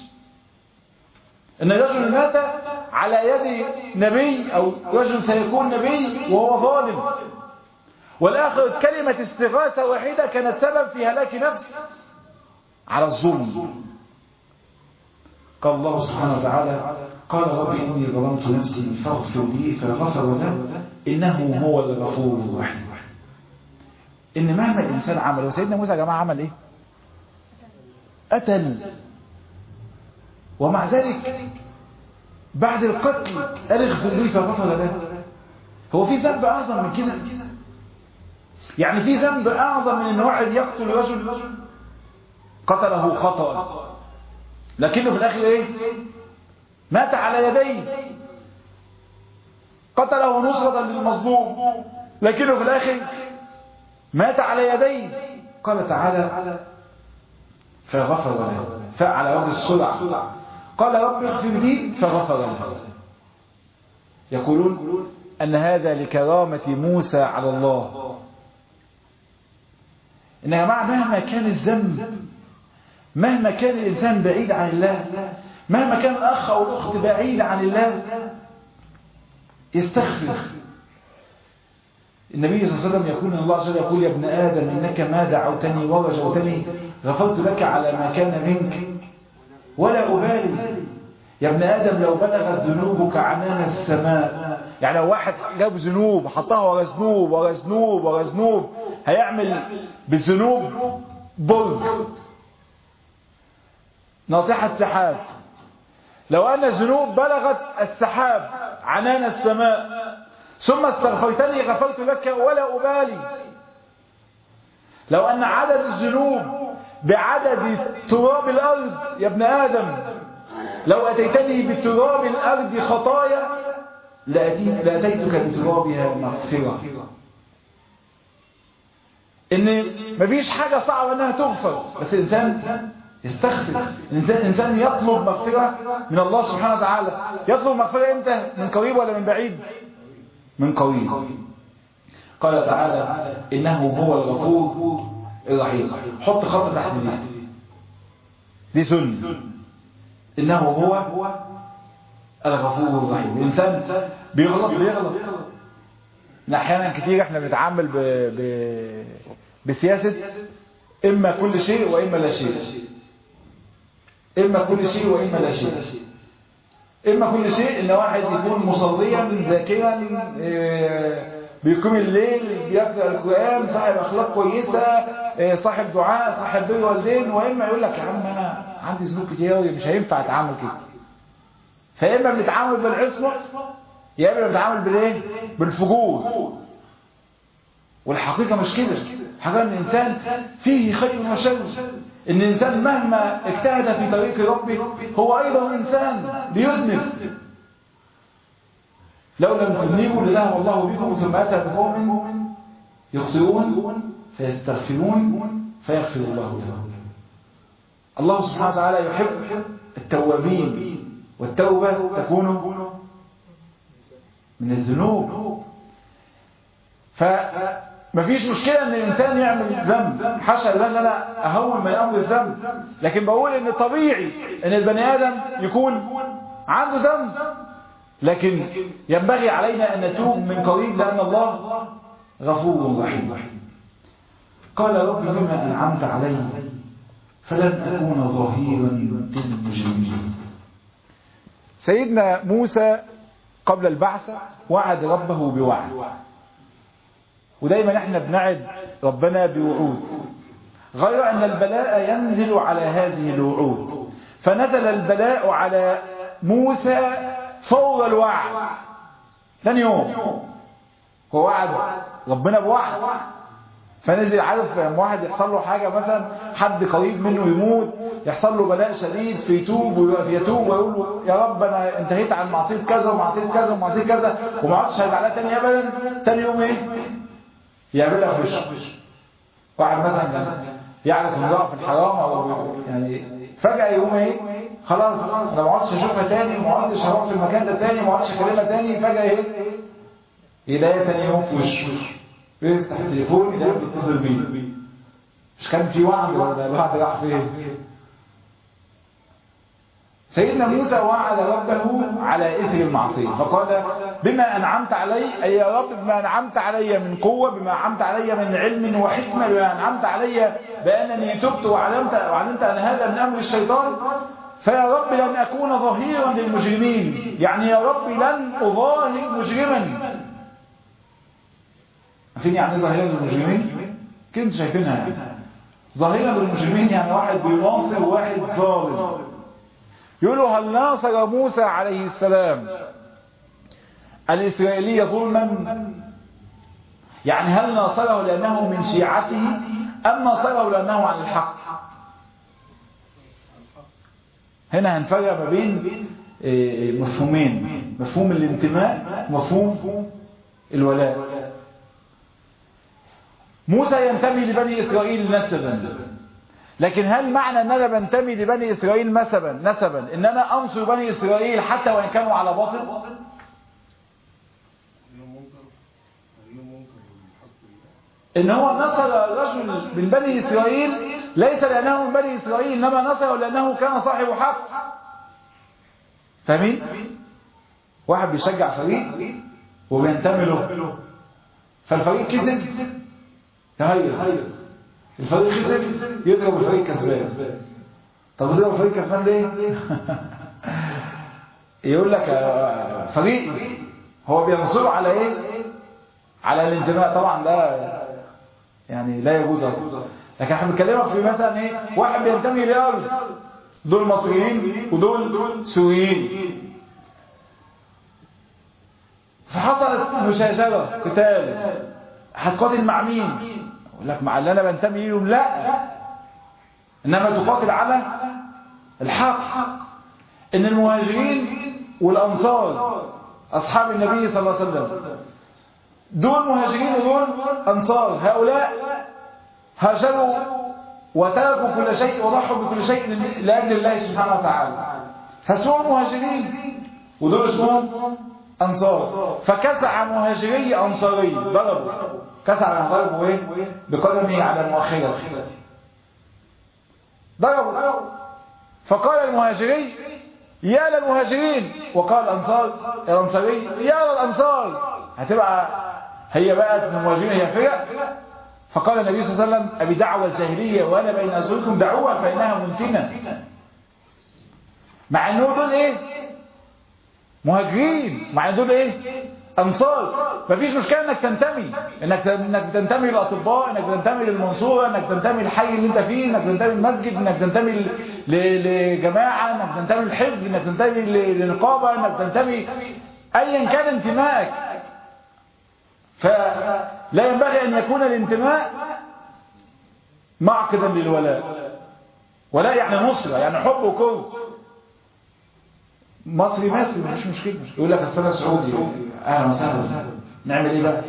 ان الرجل مات على يد نبي او رجل سيكون نبي وهو ظالم والاخر كلمة استغاثة واحدة كانت سبب في هلاك نفس على الظلم قال الله سبحانه وتعالى قال ربي إني ظلمت نفسي فاغفر لي فغفر له إنه هو الغفور الرحيم إن مهما الإنسان عمل وسيدنا موسى يا جماعة عمل إيه قتل ومع ذلك بعد القتل قال اغفر لي فغفر له هو في ذنب أعظم من كده يعني في ذنب أعظم من أن واحد يقتل رجل قتله خطأ لكنه في الآخر إيه مات على يديه قتله نصرة للمظلوم لكنه في الآخر مات على يديه قال تعالى فغفر له فعلى وجه الصلع قال رب اغفر لي فغفر له يقولون أن هذا لكرامة موسى على الله إن يا جماعة مهما كان الذنب مهما كان الإنسان بعيد عن الله مهما كان الأخ أو الأخت بعيد عن الله يستغفر النبي صلى الله عليه وسلم يقول ان الله عز وجل يقول يا ابن آدم إنك ما دعوتني ورجوتني غفرت لك على ما كان منك ولا أبالي يا ابن آدم لو بلغت ذنوبك عنان السماء يعني لو واحد جاب ذنوب حطها ورا ذنوب ورا ذنوب ورا ذنوب هيعمل بالذنوب برج ناطحة سحاب لو أن الذنوب بلغت السحاب عنان السماء ثم استغفرتني غفرت لك ولا أبالي لو أن عدد الذنوب بعدد تراب الأرض يا ابن آدم لو أتيتني بتراب الأرض خطايا لأتيتك بترابها مغفرة إن مفيش حاجة صعبة أنها تغفر بس الإنسان يستغفر الإنسان يطلب مغفرة من الله سبحانه وتعالى يطلب مغفرة إمتى من قريب ولا من بعيد من قريب قال تعالى إنه هو الغفور الرحيم حط خط تحت دي دي سنة إنه هو الغفور الرحيم الإنسان بيغلط بيغلط أحيانا كتير احنا بنتعامل ب... ب... بسياسة إما كل شيء وإما لا شيء إما كل شيء وإما لا شيء إما كل شيء إن واحد يكون مصليا ذاكرا بيقوم الليل بيقرأ القرآن صاحب أخلاق كويسة صاحب دعاء صاحب بر والدين وإما يقول لك يا عم أنا عندي ذنوب كتير مش هينفع أتعامل كده فإما بنتعامل بالعصمة يا إما بنتعامل بالإيه؟ بالفجور والحقيقة مش كده حقيقة ان الانسان فيه خير وشر ان الانسان مهما اجتهد في طريق ربه هو ايضا انسان بيذنب لو لم تذنبوا لله والله بكم ثم اتى بقوم يخطئون فيستغفرون فيغفر الله لهم الله سبحانه وتعالى يحب التوابين والتوبة تكون من الذنوب ف مفيش مشكلة ان الانسان يعمل ذنب حاشا لله انا اهون من امر الذنب لكن بقول ان طبيعي ان البني ادم يكون عنده ذنب لكن ينبغي علينا ان نتوب من قريب لان الله غفور رحيم قال رب بما انعمت علي فلن اكون ظهيرا للمجرمين سيدنا موسى قبل البعثة وعد ربه بوعد ودايما احنا بنعد ربنا بوعود غير ان البلاء ينزل على هذه الوعود فنزل البلاء على موسى فور الوعد ثاني يوم هو وعد ربنا بوعد فنزل عارف لما واحد يحصل له حاجة مثلا حد قريب منه يموت يحصل له بلاء شديد فيتوب ويتوب ويقول له يا رب انا انتهيت عن معصيه كذا ومعصيه كذا ومعصيه كذا وما عادش هيرجع لها تاني ابدا تاني يوم ايه يعملها في وشه واحد مثلا يعرف امرأة في الحرام او يعني فجأة يقوم ايه خلاص انا ما عدتش اشوفها تاني ما عدتش هروح في المكان ده تاني ما عدتش اكلمها تاني فجأة ايه يلاقي تاني يوم في وشه يفتح التليفون يلاقي بيتصل بيه مش كان في وعد ولا الوعد راح فين سيدنا موسى وعد ربه على إثر المعصية فقال بما أنعمت علي أي يا رب بما أنعمت علي من قوة بما أنعمت علي من علم وحكمة بما أنعمت علي بأنني تبت وعلمت, وعلمت أن هذا من أمر الشيطان فيا رب لن أكون ظهيرا للمجرمين يعني يا رب لن أظاهر مجرما عارفين يعني ظاهرة المجرمين كنت شايفينها يعني ظاهرة المجرمين يعني واحد بيناصر وواحد ظالم يقولوا هل ناصر موسى عليه السلام الإسرائيلية ظلما يعني هل ناصره لأنه من شيعته أم ناصره لأنه عن الحق هنا هنفرق ما بين مفهومين مفهوم الانتماء ومفهوم الولاء موسى ينتمي لبني إسرائيل نسبا لكن هل معنى أن أنا بنتمي لبني إسرائيل نسبا نسبا إن أنا أنصر بني إسرائيل حتى وإن كانوا على باطل إن هو نصر رجل من بني إسرائيل ليس لأنه من بني إسرائيل إنما نصره لأنه كان صاحب حق فاهمين؟ واحد بيشجع فريق وبينتمي له فالفريق كسب تهيص الفريق خسر يضرب الفريق كسبان طب يضرب الفريق كسبان ليه؟ يقول لك فريق هو بينصره على ايه؟ على الانتماء طبعا ده يعني لا يجوز اصلا لكن احنا بنتكلم في مثلا ايه واحد بينتمي لارض دول مصريين ودول سوريين فحصلت مشاجره قتال هتقاتل مع مين يقول لك مع اللي انا بنتمي لهم لا انما تقاتل على الحق ان المهاجرين والانصار اصحاب النبي صلى الله عليه وسلم دول مهاجرين ودول انصار هؤلاء هاجروا وتركوا كل شيء وضحوا بكل شيء لاجل الله سبحانه وتعالى فاسمهم مهاجرين ودول اسمهم انصار فكسع مهاجري انصاري ضربوا كسع من ضربه ايه بقدمه على المؤخره ضربوا فقال المهاجري يا للمهاجرين وقال الانصار الانصاري يا للانصار هتبقى هي بقت من المهاجرين هي فرق فقال النبي صلى الله عليه وسلم أبي دعوة الجاهلية وأنا بين أزواجكم دعوها فإنها منتنة مع أنه دول إيه مهاجرين مع أنه دول إيه أنصار مفيش مشكلة أنك تنتمي أنك أنك تنتمي للأطباء أنك تنتمي للمنصورة أنك تنتمي للحي اللي أنت فيه أنك تنتمي للمسجد أنك تنتمي لجماعة أنك تنتمي للحزب أنك تنتمي لنقابة أنك تنتمي أيا كان انتمائك فلا ينبغي أن يكون الانتماء معقدا للولاء ولا يعني نصرة يعني حب وكره مصري مصري مش مشكلة يقول لك أصل أنا سعودي أهلا وسهلا نعمل إيه بقى؟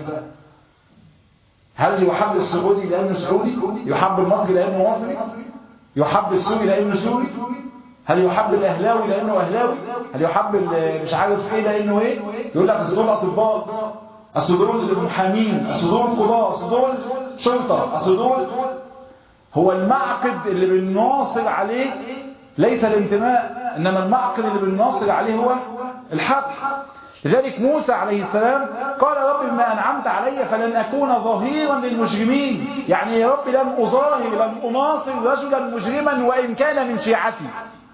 هل يحب السعودي لأنه سعودي؟ يحب المصري لأنه مصري؟ يحب السوري لأنه سوري؟ هل يحب الأهلاوي لأنه أهلاوي؟ هل يحب مش عارف إيه لأنه إيه؟ يقول لك أصل دول أطباء أصل دول المحامين أصل دول قضاء أصل دول شرطة أصل دول هو المعقد اللي بنناصر عليه ليس الانتماء إنما المعقد اللي بنناصر عليه هو الحق لذلك موسى عليه السلام قال رب بما أنعمت علي فلن أكون ظهيرا للمجرمين يعني يا رب لن أظاهر لن أناصر رجلا مجرما وإن كان من شيعتي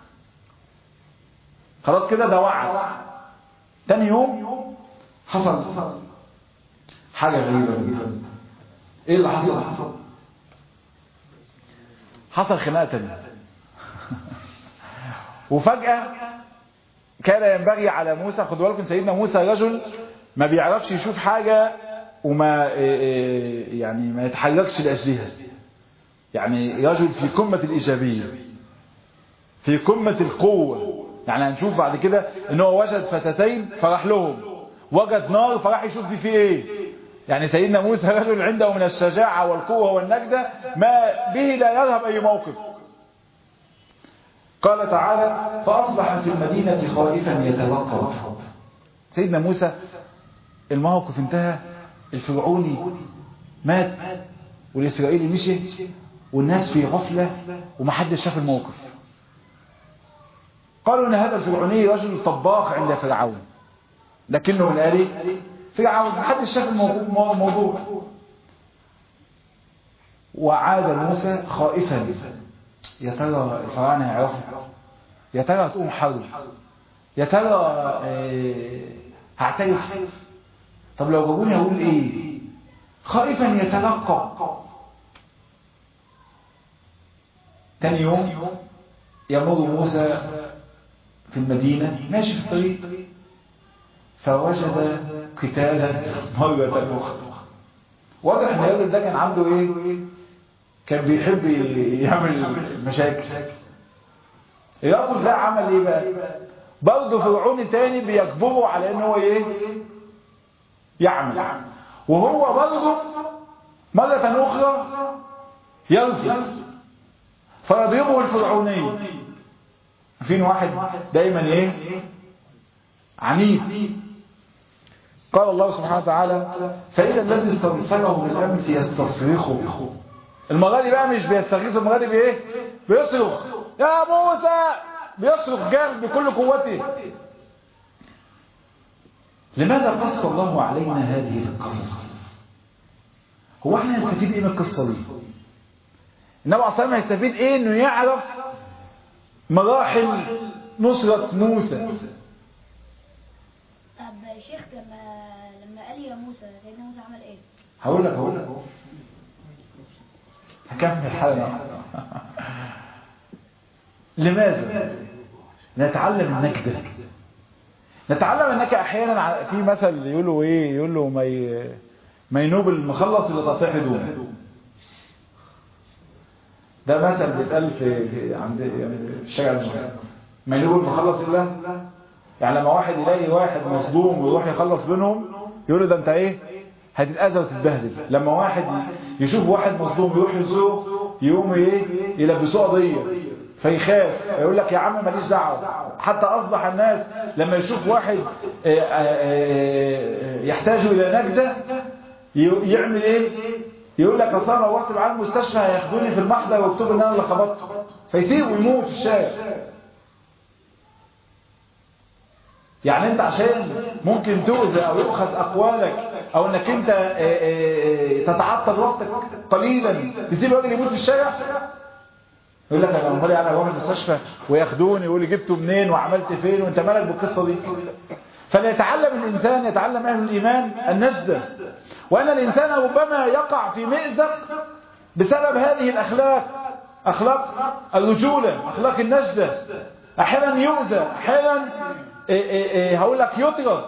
خلاص كده ده وعد تاني يوم حصل حاجة غريبة جدا ايه اللي حصل حصل خناقة تانية وفجأة كان ينبغي على موسى خدوا بالكم سيدنا موسى رجل ما بيعرفش يشوف حاجة وما يعني ما يتحركش لأجلها يعني رجل في قمة الإيجابية في قمة القوة يعني هنشوف بعد كده ان هو وجد فتاتين فراح لهم وجد نار فراح يشوف دي في ايه يعني سيدنا موسى رجل عنده من الشجاعة والقوة والنجدة ما به لا يذهب أي موقف قال تعالى فأصبح في المدينة خائفا يتوقف سيدنا موسى الموقف انتهى الفرعوني مات والإسرائيلي مشي والناس في غفلة ومحدش شاف الموقف قالوا ان هذا الفرعوني رجل طباخ عند فرعون لكنه من قال فرعون محدش شاف الموضوع وعاد موسى خائفا يا ترى الفراعنه هيعرفوا يا ترى هتقوم حرب يا ترى هعترف طب لو جابوني هقول ايه خائفا يترقب تاني يوم يمر موسى في المدينة ماشي في الطريق فوجد قتالا مرة أخرى واضح ان الراجل ده كان عنده ايه كان بيحب يعمل مشاكل الرجل ده عمل ايه بقى برضه فرعون تاني بيجبره على ان هو ايه يعمل وهو برضه مرة اخرى يرفض فيضربه الفرعوني فين واحد دايما ايه عنيد قال الله سبحانه وتعالى فإذا الذي استنصره بالأمس يستصرخه المرة دي بقى مش بيستغيث المرة دي بإيه بيصرخ يا موسى بيصرخ جامد بكل قوته لماذا قص الله علينا هذه القصص هو احنا نستفيد ايه من القصة دي النبي عليه الصلاة يستفيد ايه انه يعرف مراحل نصرة موسى طب يا شيخ لما لما قال يا موسى سيدنا موسى عمل ايه؟ هقول لك هقول لك هكمل الحلقة لماذا نتعلم النكدة نتعلم انك احيانا في مثل يقولوا ايه يقول له ما ي... ما ينوب المخلص اللي تطيح هدومه ده مثل بيتقال في, في عند يعني في الشارع المصري ما ينوب المخلص الا يعني لما واحد يلاقي واحد مصدوم ويروح يخلص بينهم يقول له ده انت ايه هتتأذى وتتبهدل لما واحد يشوف واحد مصدوم يروح يزوره يقوم ايه يلبسوه قضيه فيخاف يقول لك يا عم ماليش دعوه حتى اصبح الناس لما يشوف واحد يحتاج الى نجده يعمل ايه يقول لك اصل انا روحت معاه المستشفى هياخدوني في المحضر ويكتبوا ان انا اللي خبطته فيسيبه يموت في الشارع يعني انت عشان ممكن تؤذى او يؤخذ اقوالك او انك انت تتعطل وقتك قليلا تسيب راجل يموت في الشارع يقول لك انا امال يعني اروح المستشفى وياخدوني يقول لي جبته منين وعملت فين وانت مالك بالقصه دي فليتعلم الانسان يتعلم اهل الايمان النجده وان الانسان ربما يقع في مئزق بسبب هذه الاخلاق اخلاق الرجوله اخلاق النجده احيانا يؤذى احيانا إيه إيه إيه هقول لك يطرد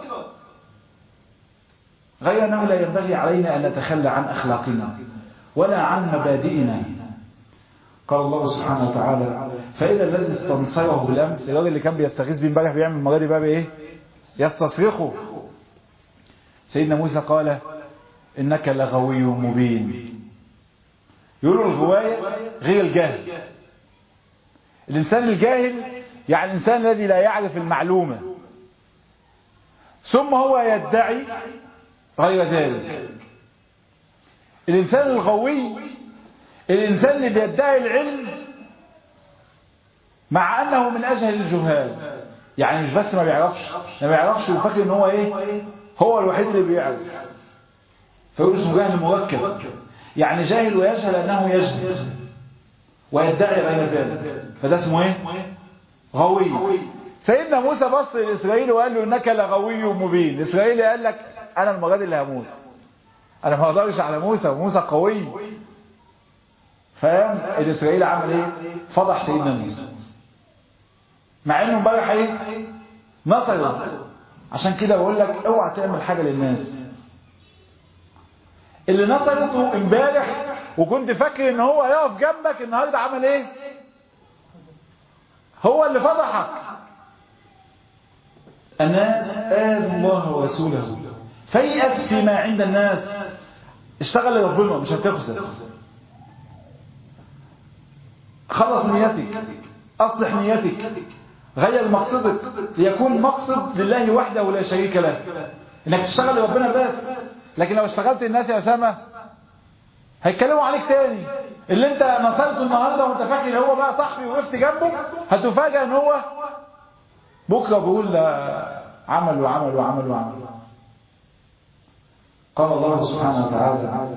غير انه لا ينبغي علينا ان نتخلى عن اخلاقنا ولا عن مبادئنا قال الله سبحانه وتعالى فاذا الذي استنصره بالامس الراجل اللي كان بيستغيث بيه امبارح بيعمل المره دي بقى بايه يستصرخه سيدنا موسى قال انك لغوي مبين يقولوا الغوايه غير الجهل الانسان الجاهل يعني الإنسان الذي لا يعرف المعلومة ثم هو يدعي غير ذلك الإنسان الغوي الإنسان اللي بيدعي العلم مع أنه من أجهل الجهال يعني مش بس ما بيعرفش ما بيعرفش وفاكر ان هو ايه هو الوحيد اللي بيعرف فيقول اسمه جهل مركب يعني جاهل ويجهل انه يجهل ويدعي غير ذلك فده اسمه ايه غوي سيدنا موسى بص لإسرائيل وقال له إنك لغوي مبين إسرائيل قال لك أنا المرة دي اللي هموت أنا ما أقدرش على موسى وموسى قوي فاهم الإسرائيل عمل إيه فضح سيدنا موسى مع إنه امبارح إيه نصر عشان كده بقول لك اوعى تعمل حاجة للناس اللي نصرته امبارح وكنت فاكر ان هو يقف جنبك النهارده عمل ايه هو اللي فضحك الناس آذوا الله ورسوله فيأس فيما عند الناس اشتغل لربنا مش هتخسر خلص نيتك أصلح نيتك غير مقصدك ليكون مقصد لله وحده ولا شريك له انك تشتغل لربنا بس لكن لو اشتغلت الناس يا أسامة هيتكلموا عليك تاني اللي انت نصرته النهاردة وانت فاكر هو بقى صاحبي وقفت جنبه هتفاجأ ان هو بكرة بيقول عمل وعمل وعمل وعمل قال الله سبحانه وتعالى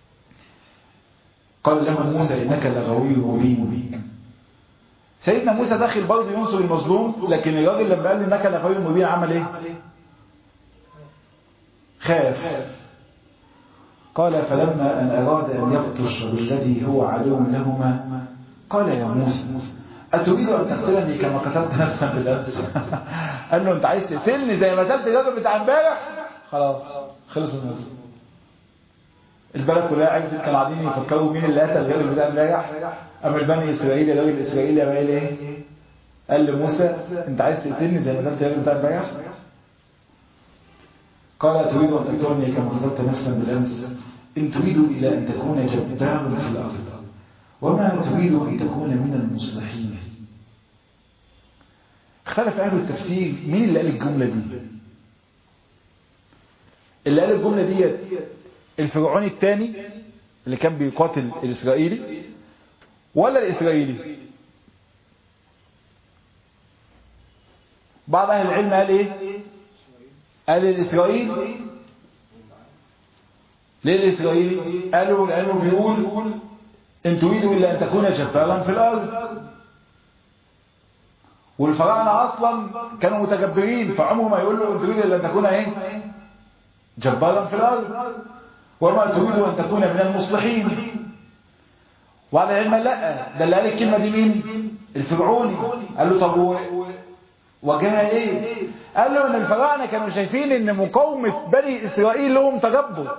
قال له موسى انك لغوي مبين سيدنا موسى داخل برضه ينصر المظلوم لكن الراجل لما قال له انك لغوي مبين عمل ايه خاف قال فلما أن أراد أن يبطش بالذي هو عدو لهما قال يا موسى أتريد أن تقتلني كما قتلت نفسا بالأمس قال له أنت عايز تقتلني زي ما قتلت الراجل بتاع امبارح خلاص خلص الموضوع البلد كلها عرفت كانوا قاعدين يفكروا مين اللي قتل الراجل بتاع امبارح أما البني إسرائيل الراجل الإسرائيلي قال إيه قال لموسى أنت عايز تقتلني زي ما قتلت الراجل بتاع امبارح قال تريد أن تقتلني كما قتلت نفسا بالأمس إن تريد إلا أن تكون جبارا في الأرض وما تريد أن تكون من المصلحين اختلف أهل التفسير مين اللي قال الجملة دي اللي قال الجملة دي الفرعوني الثاني اللي كان بيقاتل الإسرائيلي ولا الإسرائيلي بعض أهل العلم قال إيه قال الإسرائيلي ليه الإسرائيلي قالوا لأنه بيقول إن تريدوا إلا أن تكون جبارا في الأرض والفراعنة أصلا كانوا متجبرين فعمره ما يقول له أن تريد إلا أن تكون إيه جبارا في الأرض وما تريد أن تكون من المصلحين وعلى العلم لا ده اللي قال الكلمة دي مين الفرعوني قال له طب وجهها ايه قال له ان الفراعنة كانوا شايفين ان مقاومة بني اسرائيل لهم تجبر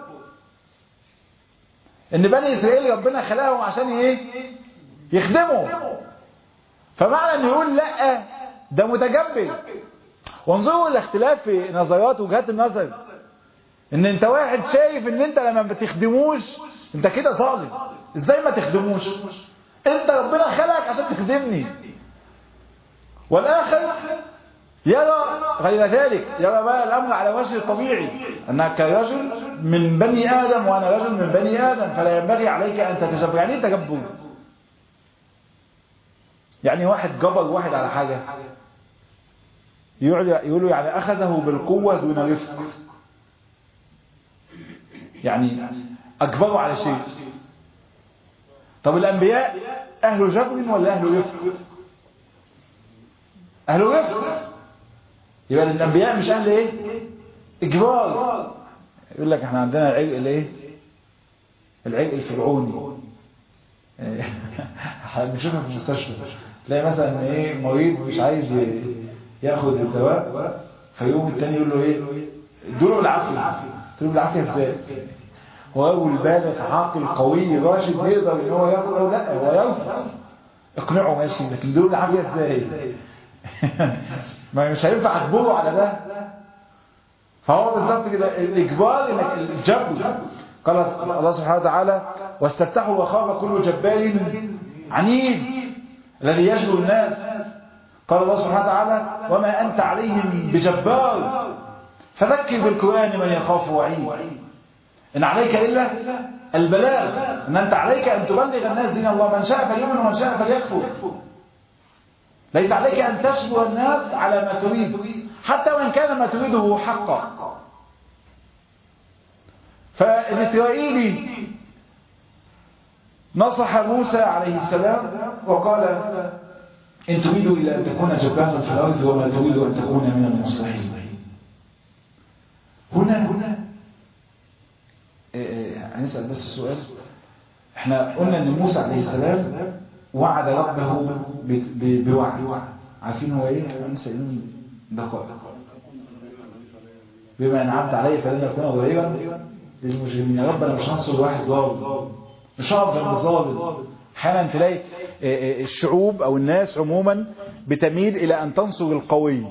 ان بني اسرائيل ربنا خلقهم عشان ايه يخدموا فمعنى ان يقول لا ده متجبر وانظروا الاختلاف في نظرات وجهات النظر ان انت واحد شايف ان انت لما ما بتخدموش انت كده ظالم ازاي ما تخدموش انت ربنا خلقك عشان تخدمني والاخر يرى غير ذلك يرى بقى الامر على وجه الطبيعي انك رجل من بني ادم وانا رجل من بني ادم فلا ينبغي عليك ان تتجبر يعني ايه تجبر يعني واحد جبر واحد على حاجه يقولوا يعني اخذه بالقوه دون رفق يعني اجبره على شيء طب الانبياء اهل جبر ولا اهل رفق اهل رفق يبقى الانبياء مش اهل ايه اجبار يقول لك احنا عندنا العرق الايه العرق الفرعوني بنشوفها في المستشفى تلاقي مثلا ايه مريض مش عايز ياخد الدواء فيقوم التاني يقول له ايه ادوله بالعافيه تقول بالعافيه ازاي هو رجل بالغ عاقل قوي راشد يقدر ان هو ياخد او لا هو يرفض اقنعه ماشي لكن دول بالعافيه ازاي ما مش هينفع اجبره على ده فهو بالظبط كده الاجبار انك الجبر قال الله سبحانه وتعالى واستفتحوا وخاب كل جبار عنيد الذي يجبر الناس قال الله سبحانه وتعالى وما انت عليهم بجبار فذكر بالقران من يخاف وعيد ان عليك الا البلاغ ان انت عليك ان تبلغ الناس دين الله من شاء فليؤمن ومن شاء فليكفر ليس عليك أن تشبه الناس على ما تريد حتى وإن كان ما تريده حقا فالإسرائيلي نصح موسى عليه السلام وقال إن تريد إلا أن تكون جبارا في الأرض وما تريد أن تكون من المصلحين هنا هنا هنسأل بس السؤال احنا قلنا ان موسى عليه السلام وعد ربه بوعد عارفين هو ايه انسى دقائق بما انعمت علي فلن يكون ظهيرا للمجرمين يا رب انا مش هنصر واحد ظالم مش هقدر ظالم احيانا تلاقي الشعوب او الناس عموما بتميل الى ان تنصر القوي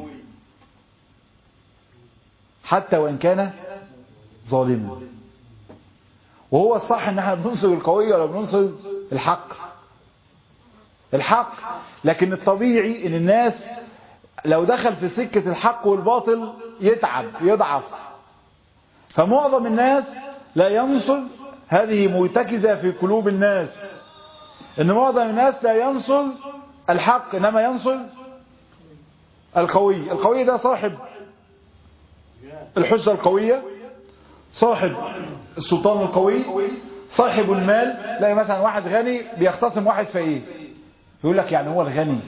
حتى وان كان ظالما وهو الصح ان احنا بننصر القوي ولا بننصر الحق الحق لكن الطبيعي ان الناس لو دخل في سكة الحق والباطل يتعب يضعف فمعظم الناس لا ينصر هذه مرتكزة في قلوب الناس ان معظم الناس لا ينصر الحق انما ينصر القوي القوي ده صاحب الحجة القوية صاحب السلطان القوي صاحب المال لا مثلا واحد غني بيختصم واحد فقير يقول لك يعني هو الغني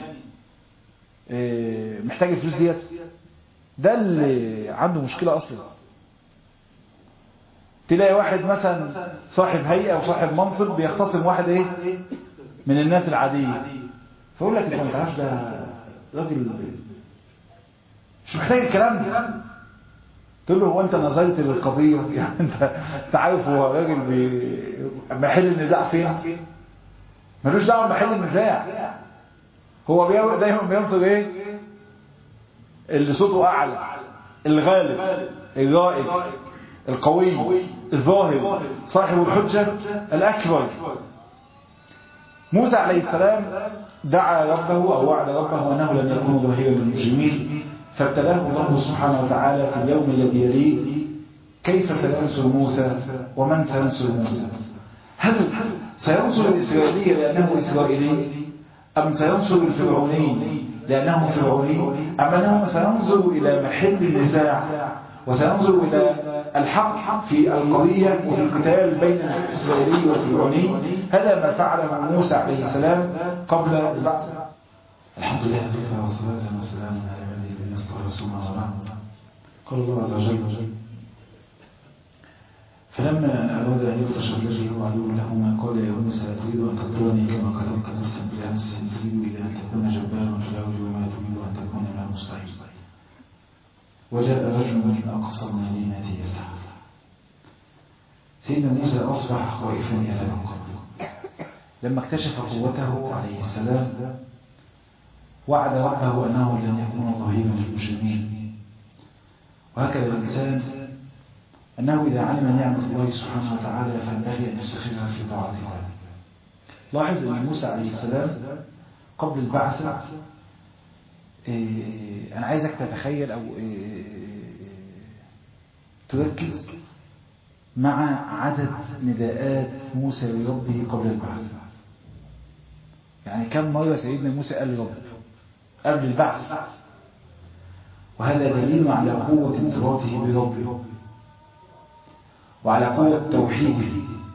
محتاج الفلوس ديت ده اللي عنده مشكلة اصلا تلاقي واحد مثلا صاحب هيئة وصاحب منصب بيختصم واحد ايه من الناس العادية فيقول لك انت ما تعرفش ده راجل مش محتاج الكلام ده تقول له هو انت نظرت للقضية يعني انت انت عارف هو راجل بي... محل النزاع فين ملوش دعوه بمحل النزاع هو بي... دايما بينصر ايه اللي صوته اعلى الغالب الرائد القوي الظاهر صاحب الحجة الأكبر موسى عليه السلام دعا ربه أو وعد ربه أنه لن يكون ظهيرا للمجرمين فابتلاه الله سبحانه وتعالى في اليوم الذي يليه كيف سينصر موسى ومن سينصر موسى هل سينصر الإسرائيلي لأنه إسرائيلي أم سينصر الفرعوني لأنه فرعوني أم أنه سينظر إلى محل النزاع وسينظر إلى الحق في القضية وفي القتال بين الإسرائيلي والفرعوني هذا ما فعله موسى عليه السلام قبل البعث الحمد لله وكفى والصلاة والسلام على عباده الذين اصطفى ثم وبعد قال الله عز وجل فلما أراد أن يبطش الذي هو عدو لهما قال يا موسى أتريد أن تقتلني كما قتلت نفسا بالأمس إن تريد إلى أن تكون جبارا في الأرض وما تريد أن تكون من المستحيل وجاء رجل من أقصى المدينة يسعى سيدنا موسى أصبح خائفا يترقب لما اكتشف قوته عليه السلام وعد ربه أنه لن يكون ظهيرا للمجرمين وهكذا الإنسان أنه إذا علم نعمة الله سبحانه وتعالى فينبغي أن يستخرها في طاعة الله لاحظ أن موسى عليه السلام قبل البعثة إيه أنا عايزك تتخيل أو إيه تركز مع عدد نداءات موسى لربه قبل البعث يعني كم مرة سيدنا موسى قال لرب قبل البعث وهذا دليل على قوة ارتباطه بربه وعلى قوة توحيده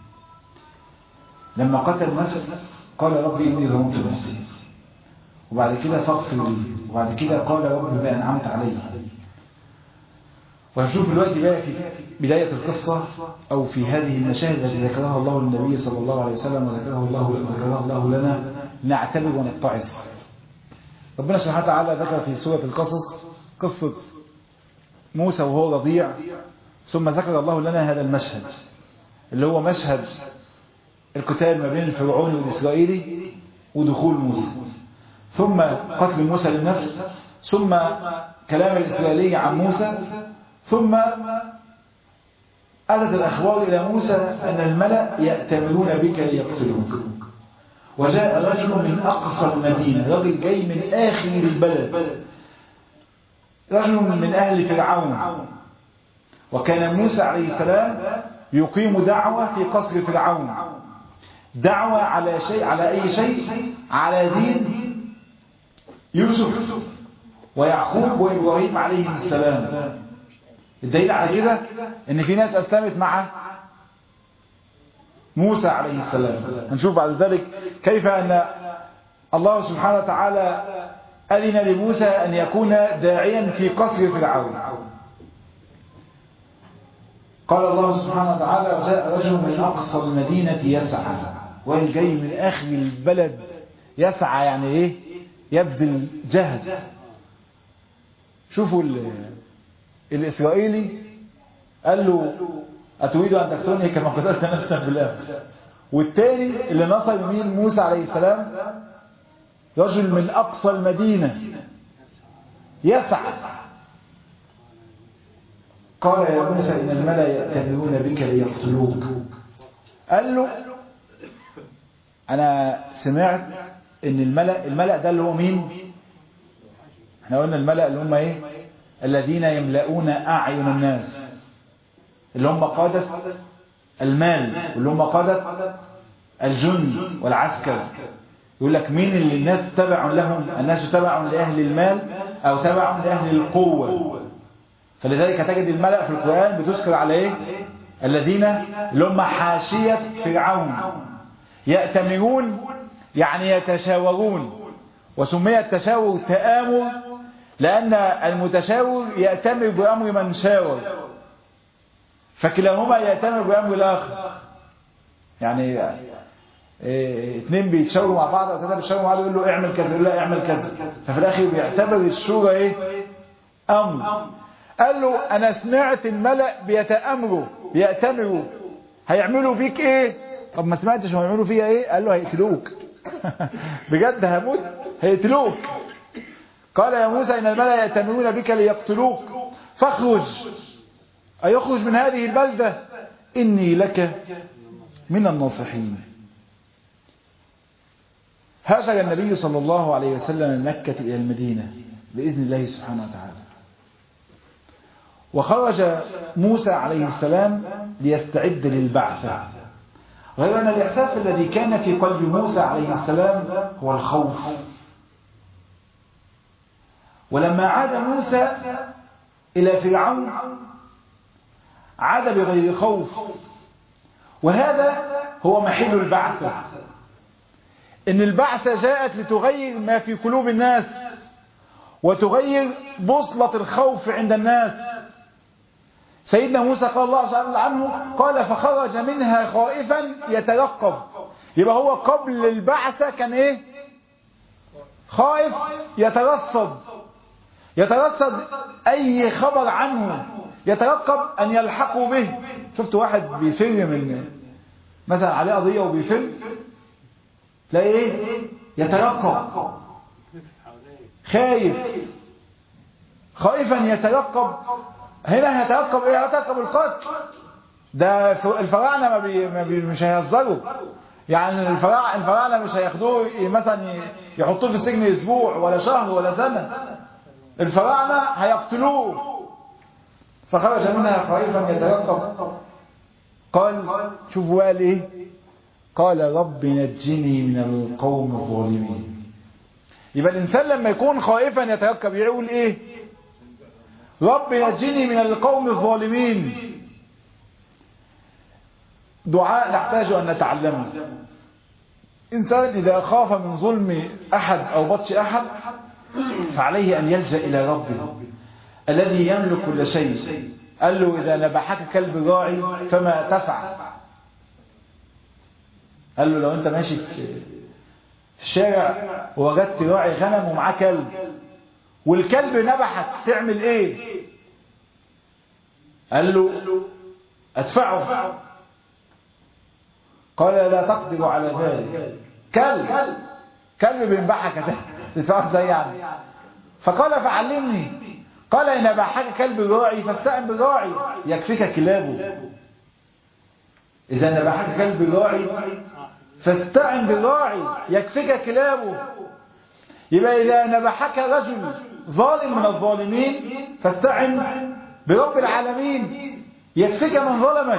لما قتل نفس قال ربي إني ظلمت نفسي وبعد كده فاغفر لي وبعد كده قال رب ما أنعمت علي وهنشوف دلوقتي بقى في بداية القصة أو في هذه المشاهد التي ذكرها الله للنبي صلى الله عليه وسلم وذكرها الله ذكرها الله لنا نعتبر ونتعظ ربنا سبحانه وتعالى ذكر في سورة القصص قصة موسى وهو رضيع ثم ذكر الله لنا هذا المشهد اللي هو مشهد القتال ما بين الفرعوني والإسرائيلي ودخول موسى ثم قتل موسى للنفس ثم كلام الإسرائيلي عن موسى ثم أتت الأخبار إلى موسى أن الملأ يأتمرون بك ليقتلوك وجاء رجل من أقصى المدينة رجل جاي من آخر البلد رجل من أهل فرعون وكان موسى عليه السلام يقيم دعوة في قصر فرعون دعوة على شيء على أي شيء على دين يوسف ويعقوب وإبراهيم عليهم السلام الدليل على كده ان في ناس اسلمت مع موسى عليه السلام هنشوف بعد ذلك كيف ان الله سبحانه وتعالى أذن لموسى أن يكون داعيا في قصر فرعون قال الله سبحانه وتعالى وجاء رجل من أقصى المدينة يسعى وإن جاي من آخر البلد يسعى يعني إيه يبذل جهد شوفوا الإسرائيلي قال له أتريد أن تقتلني كما قتلت نفسا بالأمس والتاني اللي نصر يمين موسى عليه السلام رجل من أقصى المدينة يسعى قال يا موسى إن الملأ يأتمرون بك ليقتلوك قال له أنا سمعت إن الملأ الملأ ده اللي هو مين احنا قلنا الملأ اللي هم ايه الذين يملؤون أعين الناس اللي هم قادة المال واللي هم قادة الجند والعسكر يقول لك مين اللي الناس تبع لهم الناس تبع لأهل المال أو تبع لأهل القوة فلذلك تجد الملأ في القرآن بتذكر على ايه الذين اللي هم حاشية فرعون يأتمرون يعني يتشاورون وسمي التشاور تآمر لأن المتشاور يأتمر بأمر من شاور فكلاهما يأتمر بأمر الآخر يعني إيه اتنين بيتشاوروا مع بعض او ثلاثه بيتشاوروا مع بعض يقول له اعمل كذا يقول لا اعمل كذا ففي الاخر بيعتبر الشورى ايه امر قال له انا سمعت الملأ بيتامروا بيأتمروا هيعملوا فيك ايه طب ما سمعتش هم هيعملوا فيها ايه قال له هيقتلوك بجد هموت هيقتلوك قال يا موسى ان الملأ يأتمرون بك ليقتلوك فاخرج أيخرج من هذه البلدة إني لك من الناصحين هاجر النبي صلى الله عليه وسلم من مكة إلى المدينة بإذن الله سبحانه وتعالى وخرج موسى عليه السلام ليستعد للبعث غير أن الإحساس الذي كان في قلب موسى عليه السلام هو الخوف ولما عاد موسى إلى فرعون عاد بغير خوف وهذا هو محل البعثة إن البعثة جاءت لتغير ما في قلوب الناس وتغير بوصلة الخوف عند الناس سيدنا موسى قال الله تعالى عنه قال فخرج منها خائفا يترقب يبقى هو قبل البعثة كان ايه خائف يترصد يترصد اي خبر عنه يترقب ان يلحقوا به شفت واحد بيفر من مثلا عليه قضية وبيفر تلاقي ايه يترقب خايف خائفا يترقب هنا هيترقب ايه هيترقب القتل ده الفراعنه ما, بي ما بي مش هيهزروا يعني الفراعنه الفراعنه مش هياخدوه مثلا يحطوه في السجن اسبوع ولا شهر ولا سنه الفراعنه هيقتلوه فخرج منها خائفا يترقب قال شوفوا قال ايه قال رب نجني من القوم الظالمين يبقى الانسان لما يكون خائفا يترقب يقول ايه رب نجني من القوم الظالمين دعاء نحتاج أن نتعلمه إنسان إذا خاف من ظلم أحد أو بطش أحد فعليه أن يلجأ إلى ربه الذي يملك كل شيء قال له إذا نبحك كلب راعي فما تفعل قال له لو أنت ماشي في الشارع ووجدت راعي غنم ومعاه كلب والكلب نبحك تعمل ايه قال له ادفعه قال لا تقدر على ذلك كلب كلب بينبحك تدفعه ازاي يعني فقال فعلمني قال ان نبحك كلب راعي فاستعن بالراعي يكفيك كلابه اذا نبحك كلب راعي فاستعن بالراعي يكفيك كلابه يبقى إذا نبحك رجل ظالم من الظالمين فاستعن برب العالمين يكفيك من ظلمك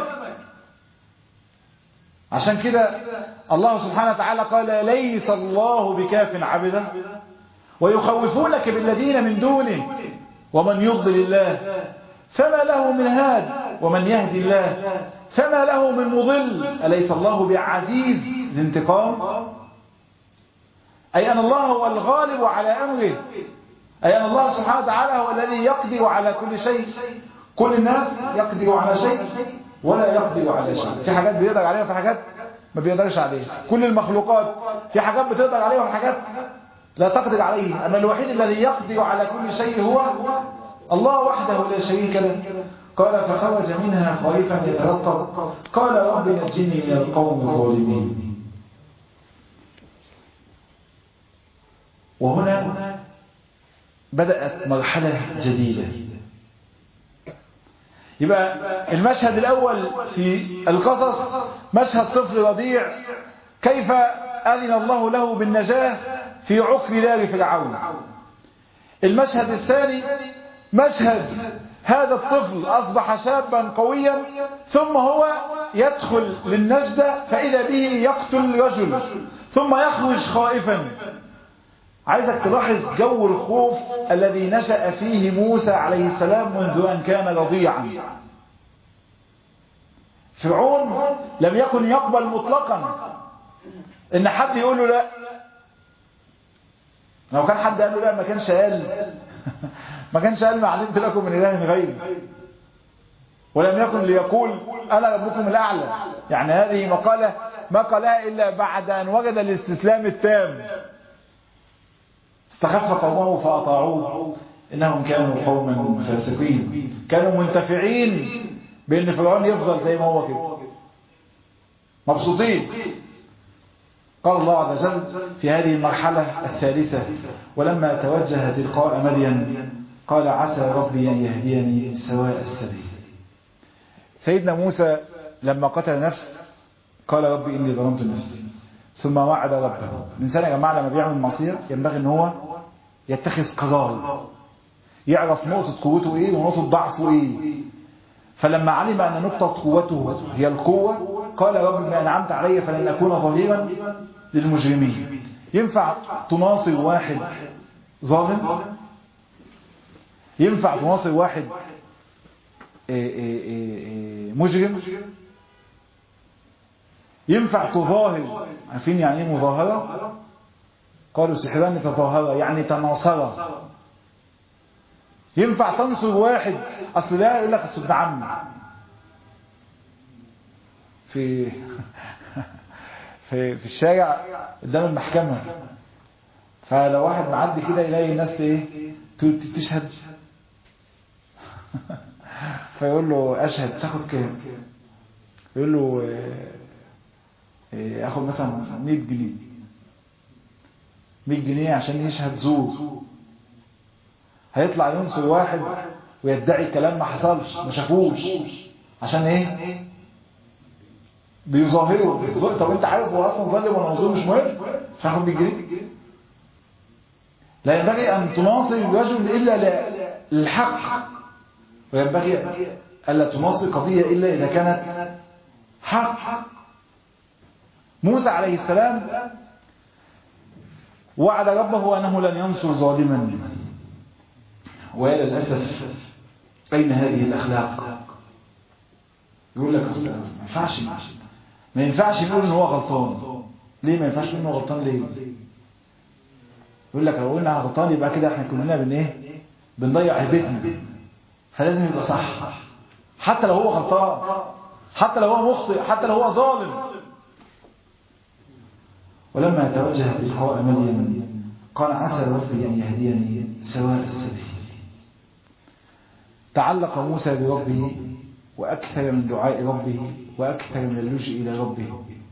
عشان كده الله سبحانه وتعالى قال ليس الله بكاف عبدا ويخوفونك بالذين من دونه ومن يضلل الله فما له من هاد ومن يهدي الله فما له من مضل أليس الله بعزيز الانتقام أي أن الله هو الغالب على أمره أي أن الله سبحانه وتعالى هو الذي يقدر على كل شيء كل الناس يقدر على شيء ولا يقدر على شيء في حاجات بيقدر عليها وفي حاجات ما بيقدرش عليها كل المخلوقات في حاجات بتقدر عليها وفي حاجات لا تقدر عليه أما الوحيد الذي يقدر على كل شيء هو الله وحده لا شريك له قال فخرج منها خائفا يترقب قال رب نجني من القوم الظالمين وهنا بدأت مرحلة جديدة يبقى المشهد الأول في القصص مشهد طفل رضيع كيف أذن الله له بالنجاة في عقر دار فرعون المشهد الثاني مشهد هذا الطفل أصبح شابا قويا ثم هو يدخل للنجدة فإذا به يقتل رجل ثم يخرج خائفا عايزك تلاحظ جو الخوف الذي نشأ فيه موسى عليه السلام منذ أن كان رضيعا فرعون لم يكن يقبل مطلقا ان حد يقول له لا لو كان حد قال له لا ما كانش قال ما كانش قال ما علمت لكم من اله غيري ولم يكن ليقول أنا ربكم الأعلى يعني هذه مقالة ما قالها إلا بعد أن وجد الاستسلام التام استخف قومه فأطاعوه إنهم كانوا قوما فاسقين كانوا منتفعين بأن فرعون يفضل زي ما هو كده مبسوطين قال الله عز وجل في هذه المرحلة الثالثة ولما توجه تلقاء مدين قال عسى ربي أن يهديني سواء السبيل سيدنا موسى لما قتل نفس قال ربي إني ظلمت نفسي ثم وعد ربه الإنسان يا جماعة لما بيعمل معصية ينبغي أن هو يتخذ قرار يعرف نقطة قوته إيه ونقطة ضعفه إيه فلما علم أن نقطة قوته هي القوة قال رب ما أنعمت علي فلن أكون ظهيرا للمجرمين ينفع تناصر واحد ظالم ينفع تناصر واحد مجرم ينفع تظاهر عارفين يعني ايه مظاهرة قالوا سحران تظاهرة يعني تناصرة ينفع تنصر واحد اصل لا يقول لك اصل ابن عمي في في في الشارع قدام المحكمة فلو واحد معدي كده يلاقي الناس ايه تشهد فيقول له اشهد تاخد كام يقول له اخد مثلا 100 جنيه 100 جنيه عشان يشهد زور هيطلع ينصر واحد ويدعي كلام ما حصلش ما شافوش عشان ايه بيظاهروا طب انت عارف هو اصلا ظالم ولا مظلوم مش مهم مش هاخد 100 جنيه لا ينبغي ان تناصر الرجل الا للحق وينبغي الا تناصر قضيه الا اذا كانت حق موسى عليه السلام وعد ربه انه لن ينصر ظالما ويا للاسف اين هذه الاخلاق يقول لك اصل ما ينفعش ما ينفعش نقول ان هو غلطان ليه ما ينفعش نقول ان هو غلطان ليه يقول لك لو قلنا غلطان يبقى كده احنا كلنا بن ايه بنضيع هيبتنا فلازم يبقى صح حتى لو هو غلطان حتى لو هو مخطئ حتى لو هو ظالم ولما توجه تلقاء مدين قال عسى ربي ان يهديني سواء السبيل تعلق موسى بربه وأكثر من دعاء ربه وأكثر من اللجوء إلى ربه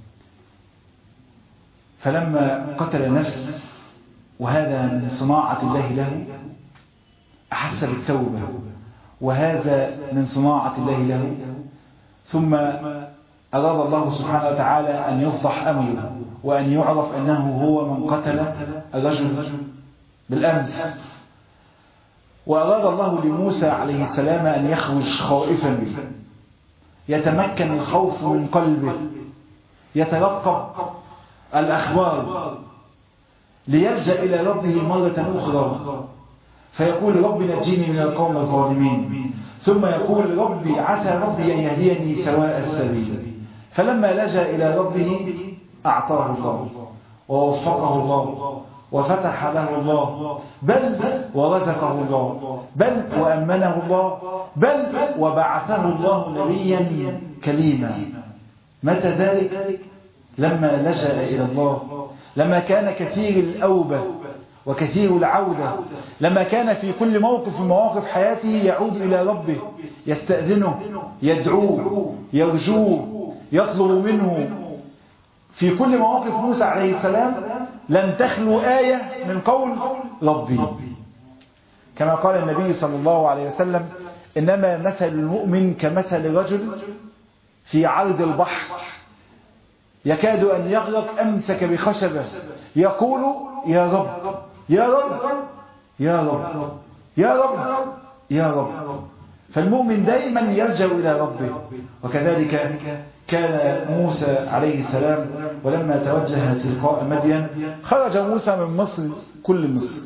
فلما قتل نفس وهذا من صناعة الله له أحس بالتوبة وهذا من صناعة الله له ثم أراد الله سبحانه وتعالى أن يفضح أمره وأن يعرف أنه هو من قتل الرجل بالأمس وأراد الله لموسى عليه السلام أن يخرج خائفا يتمكن الخوف من قلبه يترقب الأخبار ليلجأ إلى ربه مرة أخرى فيقول رب نجيني من القوم الظالمين ثم يقول ربي عسى ربي أن يهديني سواء السبيل فلما لجأ إلى ربه أعطاه الله ووفقه الله وفتح له الله بل ورزقه الله بل وأمنه الله بل وبعثه الله نبيا كليما متى ذلك لما لجأ إلى الله لما كان كثير الأوبة وكثير العودة لما كان في كل موقف من مواقف حياته يعود إلى ربه يستأذنه يدعوه يرجوه يطلب منه في كل مواقف موسى عليه السلام لن تخلو آية من قول ربي كما قال النبي صلى الله عليه وسلم إنما مثل المؤمن كمثل رجل في عرض البحر يكاد أن يغرق أمسك بخشبة يقول يا رب يا رب يا رب يا رب يا رب فالمؤمن دائما يلجأ إلى ربه وكذلك كان موسى عليه السلام ولما توجه تلقاء مدين خرج موسى من مصر كل مصر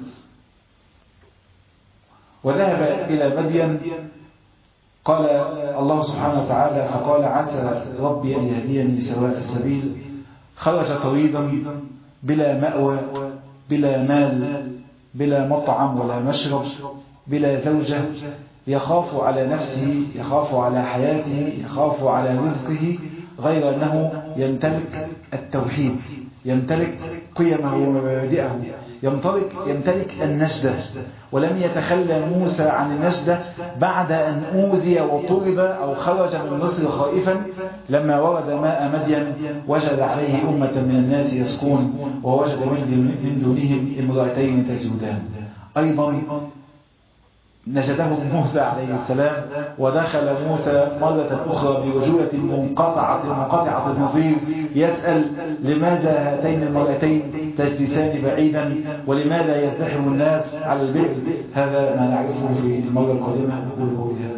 وذهب إلى مدين قال الله سبحانه وتعالى فقال عسى ربي أن يهديني سواء السبيل خرج طريدا بلا مأوى بلا مال بلا مطعم ولا مشرب بلا زوجة يخاف على نفسه يخاف على حياته يخاف على رزقه غير أنه يمتلك التوحيد يمتلك قيمه ومبادئه يمتلك, يمتلك النجدة ولم يتخلى موسى عن النجدة بعد أن أوذي وطرد أو خرج من مصر خائفا لما ورد ماء مدين وجد عليه أمة من الناس يسكون ووجد من دونهم امرأتين تزودان أيضا نجدهم موسى عليه السلام ودخل موسى مرة أخرى برجولة منقطعة منقطعة النظير يسأل لماذا هاتين المرأتين تجلسان بعيدا ولماذا يزدحم الناس على البئر هذا ما نعرفه في المرة القادمة أقول قولي هذا